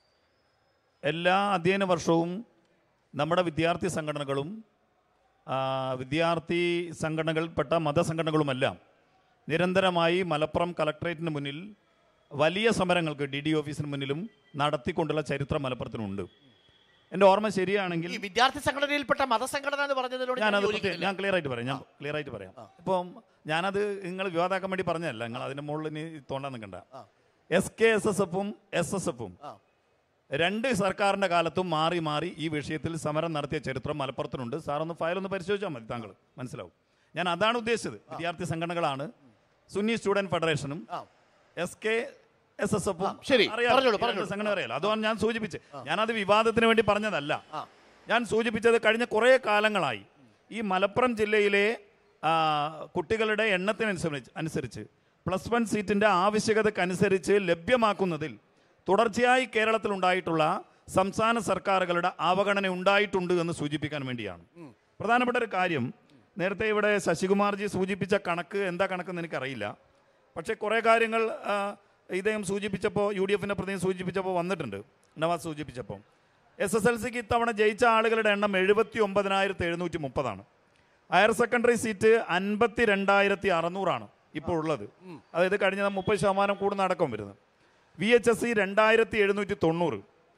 എല്ലാ അധ്യയന വർഷവും നമ്മുടെ വിദ്യാർത്ഥി സംഘടനകളും ആ, വിദ്യാർത്ഥി സംഘടനകൾപ്പെട്ട മതസംഘടനകളുമെല്ലാം നിരന്തരമായി മലപ്പുറം കലക്ട്രേറ്റിന് മുന്നിൽ വലിയ സമരങ്ങൾക്ക് ഡി ഡി ഓഫീസിന് മുന്നിലും നടത്തിക്കൊണ്ടുള്ള ചരിത്രം മലപ്പുറത്തിനുണ്ട് എൻ്റെ ഓർമ്മ ശരിയാണെങ്കിൽ ഈ വിദ്യാർത്ഥി സംഘടനയിൽപ്പെട്ട മതസംഘടന എന്ന് പറഞ്ഞതിനോട് ഞാൻ ഞാനത് പ്രത്യേകം- യോജിക്കുന്നില്ല. ഞാൻ ക്ലിയർ ആയിട്ട് പറയാം ഞാൻ ക്ലിയർ ആയിട്ട് പറയാം ഇപ്പം ഞാനത് നിങ്ങൾ വിവാദമാക്കാൻ വേണ്ടി പറഞ്ഞതല്ല നിങ്ങൾ അതിന്റെ മുകളിൽ ഇനി തോണ്ടാൻ നിൽക്കണ്ട എസ് കെ എസ് എസ് എഫും എസ് എസ് എഫും ആ. രണ്ട് സർക്കാരിന്റെ കാലത്തും മാറി മാറി ഈ വിഷയത്തിൽ സമരം നടത്തിയ ചരിത്രം മലപ്പുറത്തിനുണ്ട് സാർ ഒന്ന് ഫയൽ ഒന്ന് പരിശോധിച്ചാൽ മതി താങ്കൾ മനസ്സിലാവും ഞാൻ അതാണ് ഉദ്ദേശിച്ചത് വിദ്യാർത്ഥി സംഘടനകളാണ് സുന്നി സ്റ്റുഡന്റ് ഫെഡറേഷനും എസ് കെ എസ് എസ് എഫും ശരി, പറഞ്ഞോളൂ, പറഞ്ഞോളൂ. സംഘടന അറിയാലോ അതാണ് ഞാൻ സൂചിപ്പിച്ചത് ഞാനത് വിവാദത്തിന് വേണ്ടി പറഞ്ഞതല്ല ഞാൻ സൂചിപ്പിച്ചത് കഴിഞ്ഞ കുറേ കാലങ്ങളായി ഈ മലപ്പുറം ജില്ലയിലെ ആ, കുട്ടികളുടെ എണ്ണത്തിനനുസരിച്ച് അനുസരിച്ച് പ്ലസ് വൺ സീറ്റിന്റെ ആവശ്യകതക്കനുസരിച്ച് ലഭ്യമാക്കുന്നതിൽ തുടർച്ചയായി കേരളത്തിൽ ഉണ്ടായിട്ടുള്ള സംസ്ഥാന സർക്കാരുകളുടെ അവഗണന ഉണ്ടായിട്ടുണ്ട് എന്ന് സൂചിപ്പിക്കാൻ വേണ്ടിയാണ് പ്രധാനപ്പെട്ട ഒരു കാര്യം നേരത്തെ ഇവിടെ ശശികുമാർജി സൂചിപ്പിച്ച കണക്ക് എന്താ കണക്കെന്ന് എനിക്കറിയില്ല പക്ഷേ കുറേ കാര്യങ്ങൾ ആ, ഇദ്ദേഹം സൂചിപ്പിച്ചപ്പോൾ യു ഡി എഫിൻ്റെ പ്രതിനിധി സൂചിപ്പിച്ചപ്പോൾ വന്നിട്ടുണ്ട് നവാസ് സൂചിപ്പിച്ചപ്പോൾ എസ് എസ് എൽ സിക്ക് ഇത്തവണ ജയിച്ച ആളുകളുടെ എണ്ണം എഴുപത്തി ഒമ്പതിനായിരത്തി എഴുന്നൂറ്റി മുപ്പതാണ് ഹയർ സെക്കൻഡറി സീറ്റ് അൻപത്തി രണ്ടായിരത്തി അറുന്നൂറാണ് ഇപ്പോൾ ഉള്ളത് അതായത് കഴിഞ്ഞ മുപ്പത് ശതമാനം കൂടുന്ന അടക്കം വരുന്നത് വി എച്ച് എസ് സി രണ്ടായിരത്തി എഴുന്നൂറ്റി തൊണ്ണൂറ്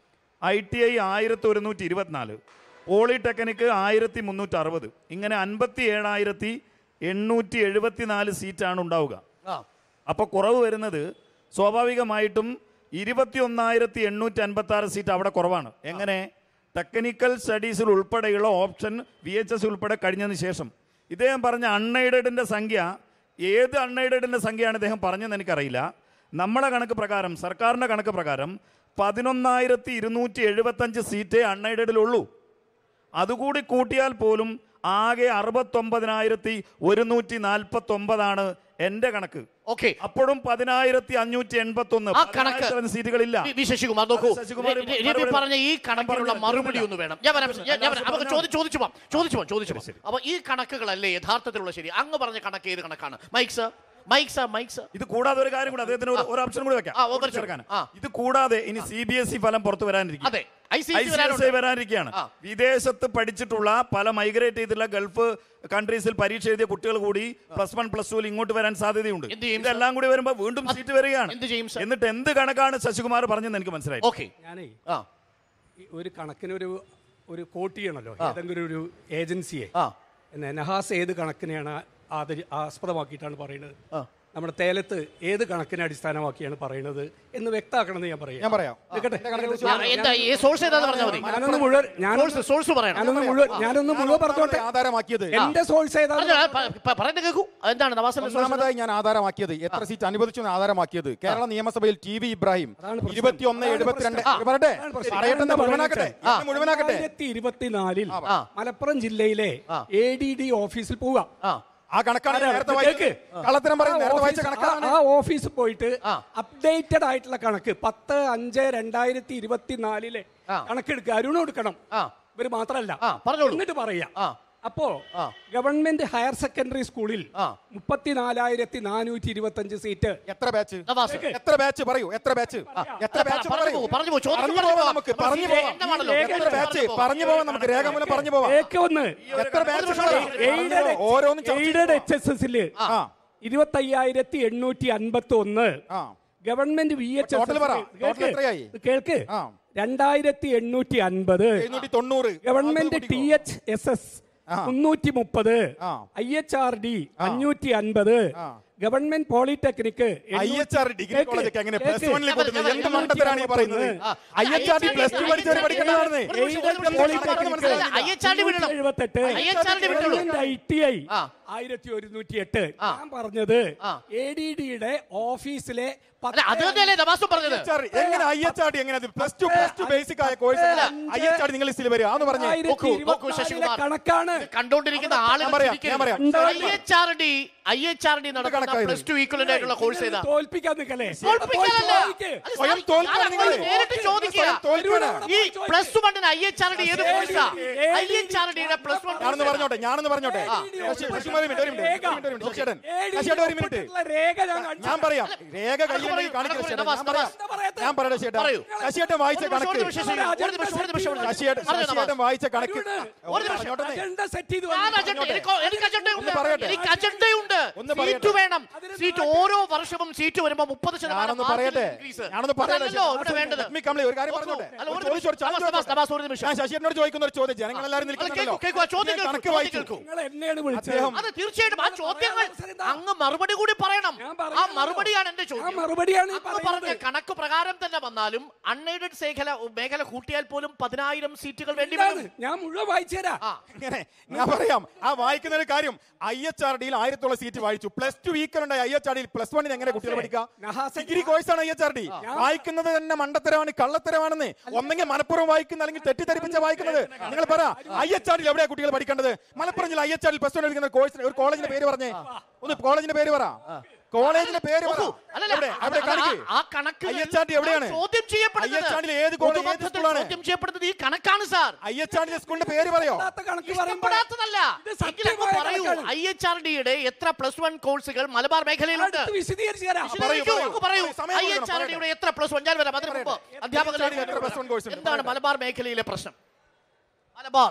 ഐ ടി ഐ ആയിരത്തി ഒരുന്നൂറ്റി ഇരുപത്തിനാല് പോളിടെക്നിക്ക് ആയിരത്തി മുന്നൂറ്റി അറുപത് ഇങ്ങനെ അൻപത്തി ഏഴായിരത്തി എണ്ണൂറ്റി എഴുപത്തിനാല് സീറ്റാണ് ഉണ്ടാവുക ആ അപ്പോൾ കുറവ് വരുന്നത് സ്വാഭാവികമായിട്ടും ഇരുപത്തി ഒന്നായിരത്തി എണ്ണൂറ്റി അൻപത്തി ആറ് സീറ്റ് അവിടെ കുറവാണ് എങ്ങനെ ടെക്നിക്കൽ സ്റ്റഡീസിൽ ഉൾപ്പെടെയുള്ള ഓപ്ഷൻ വി എച്ച് എസ് ഉൾപ്പെടെ കഴിഞ്ഞതിന് ശേഷം ഇദ്ദേഹം പറഞ്ഞ അൺഎയ്ഡഡിൻ്റെ സംഖ്യ ഏത് അൺഎയ്ഡഡിൻ്റെ സംഖ്യയാണ് ഇദ്ദേഹം പറഞ്ഞതെന്ന് എനിക്കറിയില്ല നമ്മളെ കണക്ക് പ്രകാരം സർക്കാരിൻ്റെ കണക്ക് പ്രകാരം പതിനൊന്നായിരത്തി ഇരുന്നൂറ്റി എഴുപത്തഞ്ച് സീറ്റേ അൺഎയ്ഡഡിലുള്ളൂ അതുകൂടി കൂട്ടിയാൽ പോലും ആകെ അറുപത്തൊമ്പതിനായിരത്തി ഒരുന്നൂറ്റി നാൽപ്പത്തി ഒമ്പതാണ് എന്റെ കണക്ക് ഓക്കെ അപ്പോഴും പതിനായിരത്തി അഞ്ഞൂറ്റി എൺപത്തി ഒന്ന് ആ കണക്ക് സീറ്റുകളില്ല വി- വി ശശികുമാർ നോക്കൂ അത് ശശികുമാർ ര- ര- രവി മറുപടി- പറഞ്ഞ ഈ കണക്കിനുള്ള പറഞ്ഞില്ല, മറുപടി ഒന്ന് വേണം ഞാൻ വരാം ഞാൻ- ഞാൻ വരാം. അപ്പൊ ചോദി- ചോദിച്ചു പോവാം ചോദിച്ചു പോവാം ചോദിച്ചു പോവാം ശരി. അപ്പൊ ഈ കണക്കുകളല്ലേ യഥാർത്ഥത്തിലുള്ള ശരി അങ്ങ് പറഞ്ഞ കണക്ക് ഏത് കണക്കാണ് mike sir mike sir mike sir ഇത് കൂടാതെ ഒരു കാര്യം കൂടെ അദ്ദേഹത്തിന് ഒരു- ഒരു ഓപ്ഷൻ കൂടി വെക്കാം ആ, ഒരു ചേർക്കാൻ ആ. ഇത് കൂടാതെ ഇനി സി ബി എസ് ഇ ഫലം പുറത്തു വരാനിരിക്കും അതെ I C I C S I വരാനിരിക്കുകയാണ് ആ. വിദേശത്ത് പഠിച്ചിട്ടുള്ള പല മൈഗ്രേറ്റ് ചെയ്തിട്ടുള്ള ഗൾഫ് കൺട്രീസിൽ പരീക്ഷ എഴുതിയ കുട്ടികൾ കൂടി പ്ലസ് വൺ പ്ലസ് ടുവിൽ ഇങ്ങോട്ട് വരാൻ സാധ്യതയുണ്ട് എന്ത് ചെയ്യും, ഇതെല്ലാം കൂടി വരുമ്പോൾ വീണ്ടും സീറ്റ് വരികയാണ് എന്ത് ചെയ്യും, സർ? എന്നിട്ട് എന്ത് കണക്കാണ് ശശികുമാർ പറഞ്ഞതെന്ന് എനിക്ക് മനസ്സിലായി ഓക്കെ ഞാനേ ആ ഈ ഒരു കണക്കിനൊരു ഒരു കോട്ട് ചെയ്യണമല്ലോ ഏതെങ്കിലും ഒരു ഏജൻസിയെ ആ എന്ന് നഹാസ് ഏത് കണക്കിനെയാണ് ആദരി ആസ്പദമാക്കിയിട്ടാണ് പറയുന്നത് ആ. നമ്മുടെ തേലത്ത് ഏത് കണക്കിനെ അടിസ്ഥാനമാക്കിയാണ് പറയുന്നത് എന്ന് വ്യക്തമാക്കണമെന്ന് ഞാൻ പറയാം ഞാൻ പറയാം നിൽക്കട്ടെ. ആ, എന്താ ഈ സോഴ്സ് ഏതാന്ന് പറഞ്ഞാൽ മതി ഞാനൊന്ന് മുഴുവൻ ഞാനൊന്ന് സോഴ്സ് സോഴ്സ് പറയണം ഞാനൊന്ന് മുഴുവൻ ഞാനൊന്ന് മുഴുവൻ പറഞ്ഞോട്ടെ ആധാരമാക്കിയത് എന്റെ സോഴ്സ് ഏതാണ് പറഞ്ഞോ, പ- പ- പറയുന്നത് കേൾക്കൂ എന്താണ് നവാസിന്റെ സോഴ്സ് ഒന്നാമതായി ഞാൻ ആധാരമാക്കിയത് എത്ര സീറ്റ് അനുവദിച്ചു എന്ന് ആധാരമാക്കിയത് കേരള നിയമസഭയിൽ ടി വി ഇബ്രാഹിം അതാണ് പ്രശ്നം. ഇരുപത്തി ഒന്ന് അതാണ് എഴുപത്തിരണ്ട് പ്രശ്നം. പറയട്ടെ അതാണ് പ്രശ്നം. പറയട്ടെ ഞാനെന്താ മുഴുവനാക്കട്ടെ പറയുന്നത് ഞാൻ മുഴുവനാക്കട്ടെ രണ്ടായിരത്തി ഇരുപത്തിനാലിൽ ആ. മലപ്പുറം ജില്ലയിലെ ആ. എ ഡി ഡി ഓഫീസിൽ പോവാം ആ ആ കണക്കാണ് ഞാൻ നേരത്തെ വായിച്ചത് കേൾക്ക്. കള്ളത്തരം പറയും ആ നേരത്തെ വായിച്ച ഓഫീസ്- കണക്കാണ് ആ- ആ ഓഫീസിൽ പോയിട്ട് ആ. അപ്ഡേറ്റഡ് ആയിട്ടുള്ള കണക്ക് പത്ത് അഞ്ച് രണ്ടായിരത്തി ഇരുപത്തിനാലിലെ ആ. കണക്കെടുക്കുക അരുണ് എടുക്കണം ആ. ഇവര് മാത്രല്ല ആ, പറഞ്ഞോളൂ. എന്നിട്ട് പറയാ ആ. അപ്പോ ആ. ഗവൺമെന്റ് ഹയർ സെക്കൻഡറി സ്കൂളിൽ ആ. മുപ്പത്തിനാലായിരത്തി നാനൂറ്റി ഇരുപത്തി അഞ്ച് സീറ്റ് എത്ര ബാച്ച് നവാസ് എത്ര ബാച്ച് പറയൂ എത്ര ബാച്ച് എത്ര ബാച്ച് പറഞ്ഞു പറയൂ പോകും പറഞ്ഞു പോകും ചോദിച്ചു പറഞ്ഞു പോവാം നമുക്ക് പറഞ്ഞു പോവാം എണ്ണമാണല്ലോ എത്ര ബാച്ച് പറഞ്ഞു പോവാം നമുക്ക് രേഖാമൂലം പറഞ്ഞു പോവാം ഏക്ക് ഒന്ന് എത്ര ബാച്ച് എയ്ഡഡ് ഓരോന്നും ചർച്ച എയ്ഡഡ് എച്ച് എസ് എസില് ആ ഇരുപത്തി അയ്യായിരത്തി എണ്ണൂറ്റി അൻപത്തി ഒന്ന് ആ ഗവൺമെന്റ് വി എച്ച് Total പറ. Total എത്രയായി? കേൾക്ക് ആ. രണ്ടായിരത്തി എണ്ണൂറ്റി അൻപത് എഴുന്നൂറ്റി തൊണ്ണൂറ് government T H S S ആ. മുന്നൂറ്റി മുപ്പത് ആ. ഐ എച്ച് ആർ ഡി അഞ്ഞൂറ്റി അൻപത് ആ. Government polytechnic I H R degree കോളേജൊക്കെ എങ്ങനെ പ്ലസ് വണ്ണിൽ കൊടുക്കുന്നത് എന്ത് മണ്ടത്തരാണ് ഈ പറയുന്നത് I H R D plus two പഠിച്ചവർ പഠിക്കേണ്ടതാണ് IHRD വിടണം. IHRD വിട്ടുള്ളൂ. ഐ ടി ഐ ആ. ആയിരത്തി ഒരുന്നൂറ്റി എട്ട് ആ. ഞാൻ പറഞ്ഞത് ആ. എ ഡി ഡിയുടെ ഓഫീസിലെ അല്ല അത് തന്നെയല്ലേ നവാസും പറഞ്ഞത് എങ്ങനെ ഐ എച്ച് ആർ ഡി എങ്ങനെ plus two plus two basic ആയ course I H R D നിങ്ങൾ ലിസ്റ്റിൽ വരിക എന്ന് പറഞ്ഞേ നോക്കൂ, നോക്കൂ, ശശികുമാർ. കണക്കാണ് ഇത് കണ്ടുകൊണ്ടിരിക്കുന്ന ഞാൻ ആളുകൾ പറയാം, ഞാൻ പറയാം. I H R D I H R D നടക്കുന്ന കണക്കാ ഇത്. പ്ലസ് ടു ഈക്വലന്റ് ആയിട്ടുള്ള കോഴ്സ് ഏതാ തോൽപ്പിക്കാൻ നിൽക്കല്ലേ തോൽപ്പിക്കാനല്ല. ചോദിക്ക്. അത് സ്വയം സാർ, തോൽക്കാൻ ഞാൻ നിങ്ങൾ അങ്ങോട്ട് നേരിട്ട് ചോദിക്കുക സ്വയം തോൽക്കുകയാണ്. ഈ പ്ലസ് വണ്ണിന് ഐ എച്ച് ആർ ഡി ഏത് കോഴ്സാ ഐ എച്ച് ആർ ഡിയുടെ പ്ലസ് വൺ ഞാനൊന്ന് പറഞ്ഞോട്ടെ ഞാനൊന്ന് പറഞ്ഞോട്ടെ ശശി- ശശികുമാർ ഒരു മിനിറ്റ്, ഒരു മിനിറ്റ്, ഒരു മിനിറ്റ്, ഒരു മിനിറ്റ്. ശശിയേട്ടൻ, ശശിയേട്ടൻ ഒരു മിനിറ്റ് ഒപ്പിട്ടിട്ടുള്ള രേഖ ഞാൻ കാണിച്ചു ഞാൻ പറയാം രേഖ കയ്യിലുണ്ടെങ്കിൽ കാണിക്കണം പറയൂ, ശശിയേട്ടൻ. നവാസ്, ഞാൻ പറയാം നവാസ്. ഞാൻ പറയട്ടെ ചേട്ടാ പറയൂ. ശശിയേട്ടൻ വായിച്ച ഒരു നിമിഷം, കണക്ക് ഒരു നിമിഷം, ഒരു നിമിഷം, ഒരു നിമിഷം, ഒരു നിമിഷം. ശശിയേട്ടൻ പറഞ്ഞോ, നവാസ്. ശശിയേട്ടൻ വായിച്ച കണക്ക് അരുണ്, ഒരു നിമിഷം. പറഞ്ഞോട്ടെ അജണ്ട സെറ്റ് ചെയ്ത് ഞാൻ വന്നു. അജണ്ട എനിക്ക് എനിക്ക് അജണ്ടയുണ്ട് ഒന്ന് പറയട്ടെ. എനിക്ക് അജണ്ടയുണ്ട് ഒന്ന് സീറ്റ് പറയട്ടെ. വേണം സീറ്റ് ഓരോ വർഷവും സീറ്റ് വരുമ്പോ മുപ്പത് ശതമാനം ഞാനൊന്ന് margin പറയട്ടെ increase. ഞാനൊന്ന് പറയട്ടെ അതല്ലല്ലോ ഇവിടെ വേണ്ടത് Let me complete. ഒരു കാര്യം നോക്കൂ. പറഞ്ഞോട്ടെ അല്ല, ഒരു ഒരു ചോദിച്ചു, ഒരു നിമിഷം. ചാൻസ് നവാസ്, നവാസ്, ഒരു നിമിഷം. ഞാൻ ശശിയേട്ടനോട് ചോദിക്കുന്ന ഒരു ചോദ്യം ജനങ്ങളെല്ലാവരും അല്ല, നിൽക്കുന്നുണ്ടല്ലോ കേൾക്കൂ, കേൾക്കൂ, ആ ചോദ്യം ഞാൻ കേൾക്കൂ, കണക്ക് ചോദ്യം വായിച്ചു കേൾക്കൂ. നിങ്ങൾ എന്നെയാണ് വിളിച്ചത് അദ്ദേഹം- അത് തീർച്ചയായിട്ടും ആ ചോദ്യങ്ങൾ അങ്ങ് മറുപടി കൂടി പറയണം ഞാൻ ആ പറയാമല്ലോ. മറുപടിയാണ് എന്റെ ആ ചോദ്യം മറുപടി മറുപടിയാണ് ഈ അങ്ങ് പറഞ്ഞ പറയുന്നത് കണക്ക് പ്രകാരം തന്നെ വന്നാലും അൺഎയ്ഡഡ് മേഖല മേഖല കൂട്ടിയാൽ പോലും പതിനായിരം സീറ്റുകൾ വേണ്ടി ഇതാണ്. വരും ഞാൻ മുഴുവൻ വായിച്ചു തരാം ആ ഇങ്ങനെ ഞാൻ പറയാം ആ വായിക്കുന്ന ഒരു കാര്യം ഐ എച്ച് ആർ ഡിയിൽ ആയിരത്തോളം സീറ്റ് വായിച്ചു പ്ലസ് ടു വീക്കലുണ്ട് ഐ എച്ച് ആർ ഡിയിൽ പ്ലസ് വണ്ണിന് എങ്ങനെ കുട്ടികൾ പഠിക്കാം നഹാസെ- ഡിഗ്രി കോഴ്സാണ് ഐ എച്ച് ആർ ഡി വായിക്കുന്നത് തന്നെ മണ്ടത്തരമാണ് കള്ളത്തരമാണെന്ന് ഒന്നെങ്കിൽ മനഃപൂർവ്വം വായിക്കുന്ന അല്ലെങ്കിൽ തെറ്റിദ്ധരിപ്പിച്ച വായിക്കുന്നത് നിങ്ങൾ പറ ഐ എച്ച് ആർ ഡിയിൽ എവിടെയാ കുട്ടികൾ പഠിക്കേണ്ടത് മലപ്പുറം ജില്ല ഐ എച്ച് ആർ ഡിയിൽ പ്ലസ് വൺ പഠിക്കുന്ന കോഴ്സിന് ഒരു കോളേജിന്റെ പേര് പറഞ്ഞേ ഒന്ന് കോളേജിന്റെ പേര് പറ കോളേജിന്റെ പേര് പറ നോക്കൂ, അല്ലല്ല, എവിടെ? അത് എവിടെ അത് കാണിക്ക്? ആ- ആ കണക്ക് IHRD എവിടെയാണ്? ചോദ്യം ചെയ്യപ്പെടുന്നത് IHRD യിൽ ഏത് കോളേജ്, ഏത് പൊതുമധ്യത്തിൽ സ്കൂളാണ്? ചോദ്യം ചെയ്യപ്പെടുന്നത് ഈ കണക്കാണ് sir I H R D സ്കൂളിന്റെ പേര് പറയോ ഇല്ലാത്ത കണക്ക് പറയുമ്പോൾ ഇഷ്ടപ്പെടാത്തതല്ല ഇത് എങ്കിൽ അങ്ങ് സത്യമായ പറയൂ കണക്കാണ്. ഐ എച്ച് ആർ ഡിയുടെ എത്ര പ്ലസ് വൺ കോഴ്സുകൾ മലബാർ മേഖലയിലുണ്ട് അടുത്ത് വിശദീകരിച്ച് തരാം പറയൂ, വിശദീകരിക്കൂ, പറയൂ. അങ്ങ് പറയൂ സമയം ഐ കൊടുക്കണം, എച്ച് ആർ ഡിയുടെ എത്ര പ്ലസ് വൺ ഞാൻ വരാം അതിന് മുമ്പ് അധ്യാപകർ IHRD എത്ര plus one course ഉണ്ട്? എന്താണ് പറയട്ടെ. മലബാർ മേഖലയിലെ പ്രശ്നം മലബാർ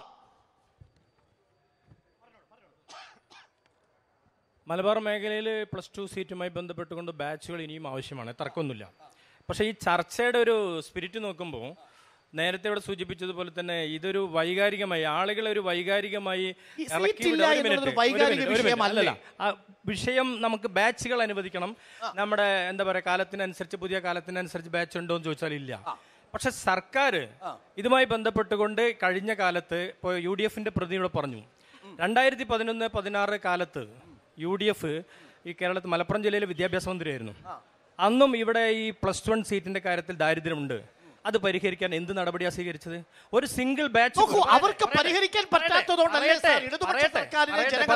മലബാർ മേഖലയിൽ പ്ലസ് ടു സീറ്റുമായി ബന്ധപ്പെട്ടുകൊണ്ട് ബാച്ചുകൾ ഇനിയും ആവശ്യമാണ് തർക്കമൊന്നുമില്ല പക്ഷേ ഈ ചർച്ചയുടെ ഒരു സ്പിരിറ്റ് നോക്കുമ്പോൾ നേരത്തെ ഇവിടെ സൂചിപ്പിച്ചതുപോലെ തന്നെ ഇതൊരു വൈകാരികമായി ആളുകളെ ഒരു വൈകാരികമായി ഈ ഇളക്കി സീറ്റില്ല വിടുക- ഒരു എന്നുള്ളതൊരു minute, ഒരു വൈകാരിക minute, ഒരു minute. വിഷയമല്ലേ? അല്ലല്ല. ആ വിഷയം നമുക്ക് ബാച്ചുകൾ അനുവദിക്കണം നമ്മുടെ എന്താ പറയുക കാലത്തിനനുസരിച്ച് പുതിയ കാലത്തിനനുസരിച്ച് ബാച്ച് ഉണ്ടോ എന്ന് ചോദിച്ചാൽ ഇല്ല പക്ഷെ സർക്കാർ ഇതുമായി ബന്ധപ്പെട്ടുകൊണ്ട് കഴിഞ്ഞ കാലത്ത് ഇപ്പോൾ യു ഡി എഫിന്റെ പ്രതിനിധിയോട് പറഞ്ഞു രണ്ടായിരത്തി പതിനൊന്ന് പതിനാറ് കാലത്ത് യു ഡി എഫ് ഈ കേരളത്തിൽ മലപ്പുറം ജില്ലയിലെ വിദ്യാഭ്യാസ മന്ത്രിയായിരുന്നു അന്നും ഇവിടെ ഈ പ്ലസ് വൺ സീറ്റിന്റെ കാര്യത്തിൽ ദാരിദ്ര്യമുണ്ട് അത് പരിഹരിക്കാൻ എന്ത് നടപടിയാണ് സ്വീകരിച്ചത് ഒരു സിംഗിൾ ബാച്ച് നോക്കൂ അവർക്ക് പരിഹരിക്കാൻ പറ്റാത്തതുകൊണ്ടല്ലേ സാർ ഇടതുപക്ഷ സർക്കാരിലെ ജനങ്ങൾ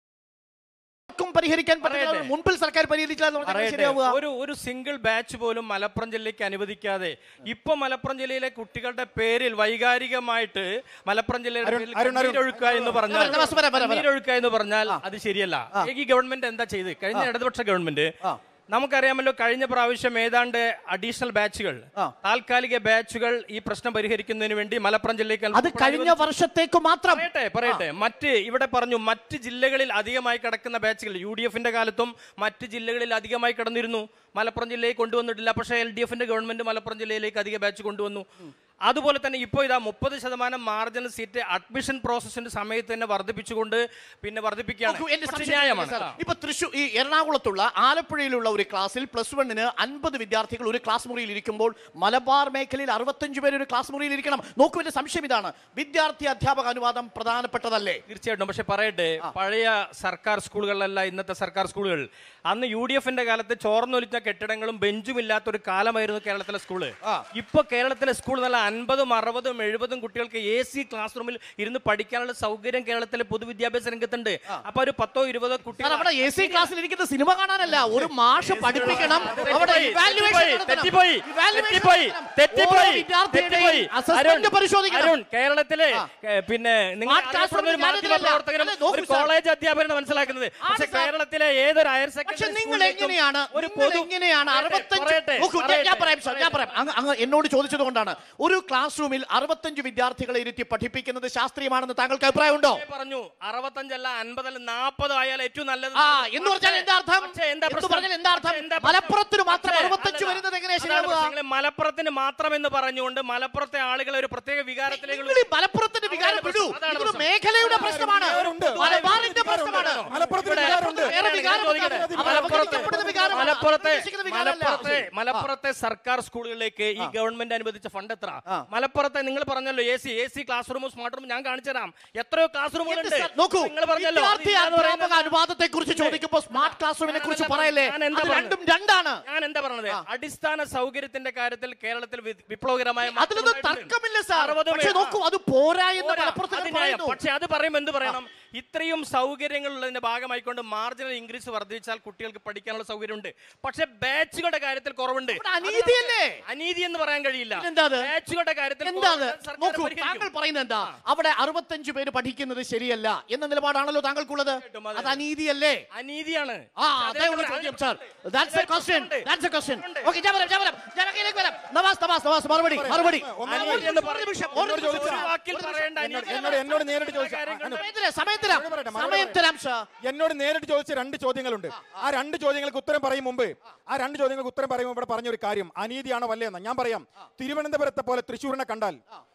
അധികാരം പരിഹരിക്കാൻ പറ്റില്ല പറയട്ടെ. മുൻപിൽ സർക്കാർ പരിഹരിച്ചാൽ എന്ന് പറഞ്ഞാൽ പറയട്ടെ, ശരിയാവുക ഒരു ഒരു സിംഗിൾ ബാച്ച് പോലും മലപ്പുറം ജില്ലയ്ക്ക് അനുവദിക്കാതെ ഇപ്പൊ മലപ്പുറം ജില്ലയിലെ കുട്ടികളുടെ പേരിൽ വൈകാരികമായിട്ട് മലപ്പുറം ജില്ലയുടെ അരുൺ, പേരിൽ അരുൺ, അരുൺ. കണ്ണീരൊഴുക്കുക എന്ന് പറഞ്ഞാൽ വരാം, വരാം, വരാം, വരാം. കണ്ണീരൊഴുക്കുക എന്ന് പറഞ്ഞാൽ അത് ശരിയല്ല ഈ ഗവൺമെന്റ് എന്താ ചെയ്ത് കഴിഞ്ഞ ഇടതുപക്ഷ ഗവൺമെന്റ് നമുക്കറിയാമല്ലോ കഴിഞ്ഞ പ്രാവശ്യം ഏതാണ്ട് അഡീഷണൽ ബാച്ചുകൾ താൽക്കാലിക ബാച്ചുകൾ ഈ പ്രശ്നം പരിഹരിക്കുന്നതിന് വേണ്ടി മലപ്പുറം ജില്ലയ്ക്ക് അത് കഴിഞ്ഞ വർഷത്തേക്ക് മാത്രം പറയട്ടെ പറയട്ടെ മറ്റ് ഇവിടെ പറഞ്ഞു മറ്റ് ജില്ലകളിൽ അധികമായി കിടക്കുന്ന ബാച്ചുകൾ യു ഡി എഫിന്റെ കാലത്തും മറ്റ് ജില്ലകളിൽ അധികമായി കിടന്നിരുന്നു മലപ്പുറം ജില്ലയിൽ കൊണ്ടുവന്നിട്ടില്ല പക്ഷേ എൽ ഡി എഫിന്റെ ഗവൺമെന്റ് മലപ്പുറം ജില്ലയിലേക്ക് അധിക ബാച്ച് കൊണ്ടുവന്നു അതുപോലെ തന്നെ ഇപ്പോൾ ഇതാ മുപ്പത് ശതമാനം മാർജിനൽ സീറ്റ് അഡ്മിഷൻ പ്രോസസ്സിന്റെ സമയത്ത് തന്നെ വർദ്ധിപ്പിച്ചുകൊണ്ട് പിന്നെ വർദ്ധിപ്പിക്കുകയാണ് നോക്കൂ, എന്റെ പക്ഷേ സംശയം ന്യായമാണ് സാർ, ഇപ്പൊ തൃശൂർ ഈ എറണാകുളത്തുള്ള ആലപ്പുഴയിലുള്ള ഒരു ക്ലാസ്സിൽ പ്ലസ് വണ്ണിന് അൻപത് വിദ്യാർത്ഥികൾ ഒരു ക്ലാസ് മുറിയിൽ ഇരിക്കുമ്പോൾ മലബാർ മേഖലയിൽ അറുപത്തഞ്ച് പേര് ഒരു ക്ലാസ് മുറിയിൽ ഇരിക്കണം നോക്കൂ എന്റെ സംശയം ഇതാണ് വിദ്യാർത്ഥി അധ്യാപക അനുവാദം പ്രധാനപ്പെട്ടതല്ലേ തീർച്ചയായിട്ടും പക്ഷെ പറയട്ടെ പഴയ സർക്കാർ സ്കൂളുകളിലല്ല ഇന്നത്തെ സർക്കാർ സ്കൂളുകൾ അന്ന് യു ഡി എഫിന്റെ കാലത്ത് ചോർന്നൊലിച്ച കെട്ടിടങ്ങളും ബെഞ്ചും ഇല്ലാത്ത ഒരു കാലമായിരുന്നു കേരളത്തിലെ സ്കൂള് ഇപ്പൊ കേരളത്തിലെ സ്കൂൾ നല്ല അൻപതും അറുപതും എഴുപതും കുട്ടികൾക്ക് എ സി ക്ലാസ് റൂമിൽ ഇരുന്ന് പഠിക്കാനുള്ള സൗകര്യം കേരളത്തിലെ പൊതുവിദ്യാഭ്യാസ രംഗത്തുണ്ട് അപ്പൊ ഒരു പത്തോ ഇരുപതോ സാർ കുട്ടികൾ അവിടെ എ സി ക്ലാസ്സിൽ ഇരിക്കുന്ന സിനിമ കാണാനല്ല ഒരു മാഷ് പഠിപ്പിക്കണം അവിടെ തെറ്റിപ്പോയി, evaluation നടത്തണം. തെറ്റിപ്പോയി, Evaluation തെറ്റിപ്പോയി, നടത്തണം. തെറ്റിപ്പോയി, ഓരോ വിദ്യാർത്ഥിയുടെയും തെറ്റിപ്പോയി. assessment അരുൺ, പരിശോധിക്കണം അരുൺ, കേരളത്തിലെ ഏ, പിന്നെ നിങ്ങൾ Smart classroom അറിയപ്പെടുന്ന ഒരു മാധ്യമ ഞാനിതല്ല. പ്രവർത്തകനും അല്ല, നോക്കൂ ഒരു സാർ. കോളേജ് അധ്യാപകനാണ് മനസ്സിലാക്കുന്നത് പക്ഷെ സാർ. കേരളത്തിലെ ഏതൊരു ഹയർ പക്ഷെ സെക്കൻഡറി നിങ്ങൾ സ്കൂളിലേക്കും എങ്ങനെയാണ് ഒരു നിങ്ങൾ പൊതു എങ്ങനെയാണ് പറയട്ടെ, അറുപത്തഞ്ച് പറയട്ടെ, നോക്കൂ, ഞാൻ- ഞാൻ പറയട്ടെ, പറയാം സാർ ഞാൻ പറയാം അങ്ങ് അങ്ങ് എന്നോട് ചോദിച്ചത് കൊണ്ടാണ് ഒരു ക്ലാസ് റൂമിൽ അറുപത്തഞ്ച് വിദ്യാർത്ഥികളെ ഇരുത്തി പഠിപ്പിക്കുന്നത് ശാസ്ത്രീയമാണെന്ന് താങ്കൾക്ക് അഭിപ്രായമുണ്ടോ ഞാൻ പറഞ്ഞു അറുപത്തഞ്ചല്ല അൻപതല്ല നാൽപ്പതോ ആയാൽ ഏറ്റവും നല്ലത് ആ എന്ന് പറഞ്ഞാൽ എന്താ അർത്ഥം പക്ഷേ എന്താ എന്ന് പ്രശ്നം? പറഞ്ഞാൽ എന്താ അർത്ഥം പക്ഷേ എന്താ പ്രശ്നം? മലപ്പുറത്തിന് മാത്രം പക്ഷേ അറുപത്തഞ്ച് അല്ലല്ല. വരുന്നത് എങ്ങനെയാ അതാണ് ശരിയാവുക പ്രശ്നങ്ങളെ. മലപ്പുറത്തിന് മാത്രം എന്ന് പറഞ്ഞുകൊണ്ട് മലപ്പുറത്തെ ആളുകളെ ഒരു പ്രത്യേക വികാരത്തിലേക്ക് നിങ്ങൾ ഈ മലപ്പുറത്തിന്റെ വികാരം അതാണ് വിടൂ പ്രശ്നം. ഇതൊരു മേഖലയുടെ പ്രശ്നമാണ് വികാരമുണ്ട്. മലബാറിന്റെ പ്രശ്നമാണ് മലപ്പുറത്തിന് ഇവിടെ വികാരമുണ്ട്. വേറെ വികാരം ചോദിക്കട്ടെ. അവർ അവഗണിക്കപ്പെടുന്ന വികാരമാണ്. മലപ്പുറത്തെ ഉദ്ദേശിക്കുന്ന വികാരമല്ല. മലപ്പുറത്തെ മലപ്പുറത്തെ സർക്കാർ സ്കൂളുകളിലേക്ക് ഈ ഗവൺമെന്റ് അനുവദിച്ച ഫണ്ട് എത്ര മലപ്പുറത്തെ നിങ്ങൾ പറഞ്ഞല്ലോ A C A C class റൂമും സ്മാർട്ട് റൂമും ഞാൻ കാണിച്ചു തരാം എത്രയോ ക്ലാസ് എന്ത് റൂമുകളുണ്ട് സാർ, നോക്കൂ നിങ്ങൾ പറഞ്ഞല്ലോ വിദ്യാർത്ഥി അതില്ലാന്ന് അധ്യാപക പറയുന്നത് അനുവാദത്തെ കുറിച്ച് ചോദിക്കുമ്പോൾ സ്മാർട്ട് ക്ലാസ് റൂമിനെ കുറിച്ച് ഞാൻ പറയല്ലേ ഞാൻ എന്താ അത് പറഞ്ഞത്? രണ്ടും രണ്ടാണ് ഞാൻ എന്താ പറഞ്ഞത് അടിസ്ഥാന സൗകര്യത്തിന്റെ കാര്യത്തിൽ കേരളത്തിൽ വി- വിപ്ലവകരമായ മാറ്റം അതിലൊന്നും ഉണ്ടായിട്ടുണ്ട്. തർക്കമില്ല സാർ അറുപതും പക്ഷെ ഏ- നോക്കൂ അത് പോരാ എന്ന് പോരാ. മലപ്പുറത്തിന് അത് ന്യായം. പറയുന്നു പക്ഷെ അത് പറയുമ്പോൾ എന്ത് പറയണം ഇത്രയും സൗകര്യങ്ങൾ ഉള്ളതിന്റെ ഭാഗമായിക്കൊണ്ട് മാർജിനൽ ഇൻക്രീസ് വർദ്ധിച്ചാൽ കുട്ടികൾക്ക് പഠിക്കാനുള്ള സൗകര്യമുണ്ട് പക്ഷെ ബാച്ചുകളുടെ കാര്യത്തിൽ കുറവുണ്ട് ഇവിടെ അനീതിയല്ലേ? അനീതി എന്ന് പറയാൻ കഴിയില്ല പിന്നെന്താ അത്? ബാച്ചുകളുടെ കാര്യത്തിൽ എന്താണ് കുറവുണ്ട്. സർക്കാർ നോക്കൂ പരിഹരിക്കും. താങ്കൾ പറയുന്നത് എന്താ അവിടെ അറുപത്തഞ്ച് പേര് പഠിക്കുന്നത് ശരിയല്ല എന്ന നിലപാടാണല്ലോ താങ്കൾക്കുള്ളത് തീർച്ചയായിട്ടും അതെ. അത് അനീതിയല്ലേ അനീതിയാണ് ആ അതേ ഉള്ളൂ ചോദ്യം sir that's a question that's a question okay ഞാൻ വരാം ഞാൻ വരാം ഞാൻ അങ്ങയിലേക്ക് വരാം നവാസ് നവാസ് നവാസ് മറുപടി മറുപടി അനീതി എന്ന് പറ- ഒരു നിമിഷം, ഒരു എന്നോട് നിമിഷം, ചോദിച്ച ഒരു വാക്കിൽ നിമിഷം. പറയേണ്ട എന്നോട് അനീതി എന്നോട് എന്നോട് നേരിട്ട് ചോദിച്ചു കാര്യങ്ങളുണ്ട്. സമയം തരാം, സമയം തരാം മറുപടി പറയട്ടെ, മറുപടി സമയം തരാം ഷാ എന്നോട് നേരിട്ട് ചോദിച്ച രണ്ട് ചോദ്യങ്ങളുണ്ട് ആ രണ്ട് ചോദ്യങ്ങൾക്ക് ഉത്തരം പറയും മുമ്പ് ആ രണ്ട് ചോദ്യങ്ങൾക്ക് ഉത്തരം പറയുമ്പോൾ ഇവിടെ പറഞ്ഞ ഒരു കാര്യം അനീതിയാണോ വല്ലേ എന്ന് ഞാൻ പറയാം തിരുവനന്തപുരത്തെ പോലെ തൃശ്ശൂരിനെ കണ്ടാൽ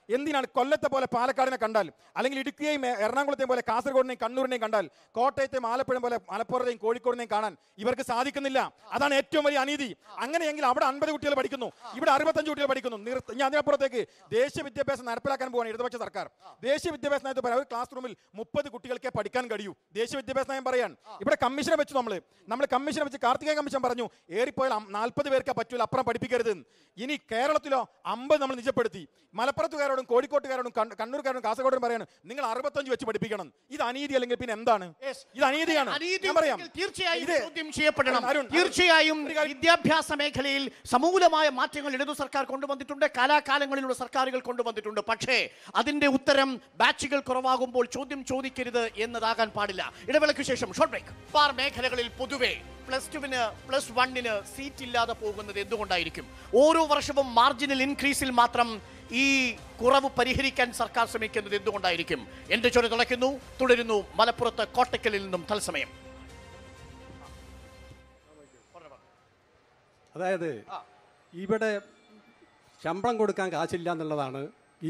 എന്തിനാണ് കൊല്ലത്തെ പോലെ പാലക്കാടിനെ കണ്ടാൽ അല്ലെങ്കിൽ ഇടുക്കിയെയും എ- എറണാകുളത്തെയും പോലെ കാസർഗോഡിനെയും കണ്ണൂരിനെയും കണ്ടാൽ കോട്ടയത്തെയും ആലപ്പുഴയും പോലെ മലപ്പുറത്തെയും കോഴിക്കോടിനെയും കാണാൻ ഇവർക്ക് സാധിക്കുന്നില്ല അതാണ് ഏറ്റവും വലിയ അനീതി അങ്ങനെയെങ്കിൽ അവിടെ അൻപത് കുട്ടികൾ പഠിക്കുന്നു ഇവിടെ അറുപത്തഞ്ച് കുട്ടികൾ പഠിക്കുന്നു നിർ- ഇനി അതിനപ്പുറത്തേക്ക് ദേശീയ വിദ്യാഭ്യാസം നടപ്പിലാക്കാൻ പോവാണ് ഇടതുപക്ഷ സർക്കാർ ദേശീയ വിദ്യാഭ്യാസ നയത്തിൽ പറയാം ഒരു ക്ലാസ് റൂമിൽ മുപ്പത് കുട്ടികൾക്കേ പഠിക്കാൻ കഴിയൂ ദേശീയ വിദ്യാഭ്യാസ നയം പറയാൻ ഇവിടെ കമ്മീഷനെ വെച്ചു നമ്മൾ നമ്മൾ കമ്മീഷനെ വെച്ച് കാർത്തികേയ കമ്മീഷൻ പറഞ്ഞു ഏറിപ്പോയാൽ നാൽപ്പത് പേർക്ക് പറ്റൂല അപ്പുറം പഠിപ്പിക്കരുത് എന്ന്. ഇനി കേരളത്തിലോ അമ്പത് നമ്മൾ നിജപ്പെടുത്തി മലപ്പുറത്തുകാരോടും കോഴിക്കോട്ടുകാരോടും കണ്ണ- കണ്ണൂർക്കാരോടും കാസർഗോഡും പറയാണ് നിങ്ങൾ അറുപത്തഞ്ച് വെച്ച് പഠിപ്പിക്കണം ഇത് അനീതി അല്ലെങ്കിൽ പിന്നെ എന്താണ് ഇത് അനീതിയാണ് അനീതി ഞാൻ പറയാം ഉണ്ടെങ്കിൽ തീർച്ചയായും ഇത് ചോദ്യം ചെയ്യപ്പെടണം അരുൺ, തീർച്ചയായും വിദ്യാഭ്യാസ മേഖലയിൽ സമൂലമായ മാറ്റങ്ങൾ ഇടതു സർക്കാർ കൊണ്ടുവന്നിട്ടുണ്ട് കാലാകാലങ്ങളിലുള്ള സർക്കാരുകൾ കൊണ്ടുവന്നിട്ടുണ്ട് പക്ഷേ അതിന്റെ ഉത്തരം ബാച്ചുകൾ കുറവാകുമ്പോൾ ചോദ്യം ചോദിക്കരുത് എന്നതാകാൻ പാടില്ല ഇടവേളയ്ക്ക് ശേഷം ഷോർട്ട് ബ്രേക്ക് പാർ മേഖലകളിൽ പൊതുവെ പ്ലസ് ടുവിന് പ്ലസ് വണ്ണിന് സീറ്റ് ഇല്ലാതെ പോകുന്നത് എന്തുകൊണ്ടായിരിക്കും ഓരോ വർഷവും മാർജിനൽ ഇൻക്രീസിൽ മാത്രം ഈ കുറവ് പരിഹരിക്കാൻ സർക്കാർ ശ്രമിക്കുന്നത് എന്തുകൊണ്ടായിരിക്കും എന്റെ ചൊരു തിളയ്ക്കുന്നു തുടരുന്നു മലപ്പുറത്ത് കോട്ടക്കലിൽ നിന്നും തത്സമയം അതായത് ഇവിടെ ശമ്പളം കൊടുക്കാൻ കാശില്ല എന്നുള്ളതാണ് ഈ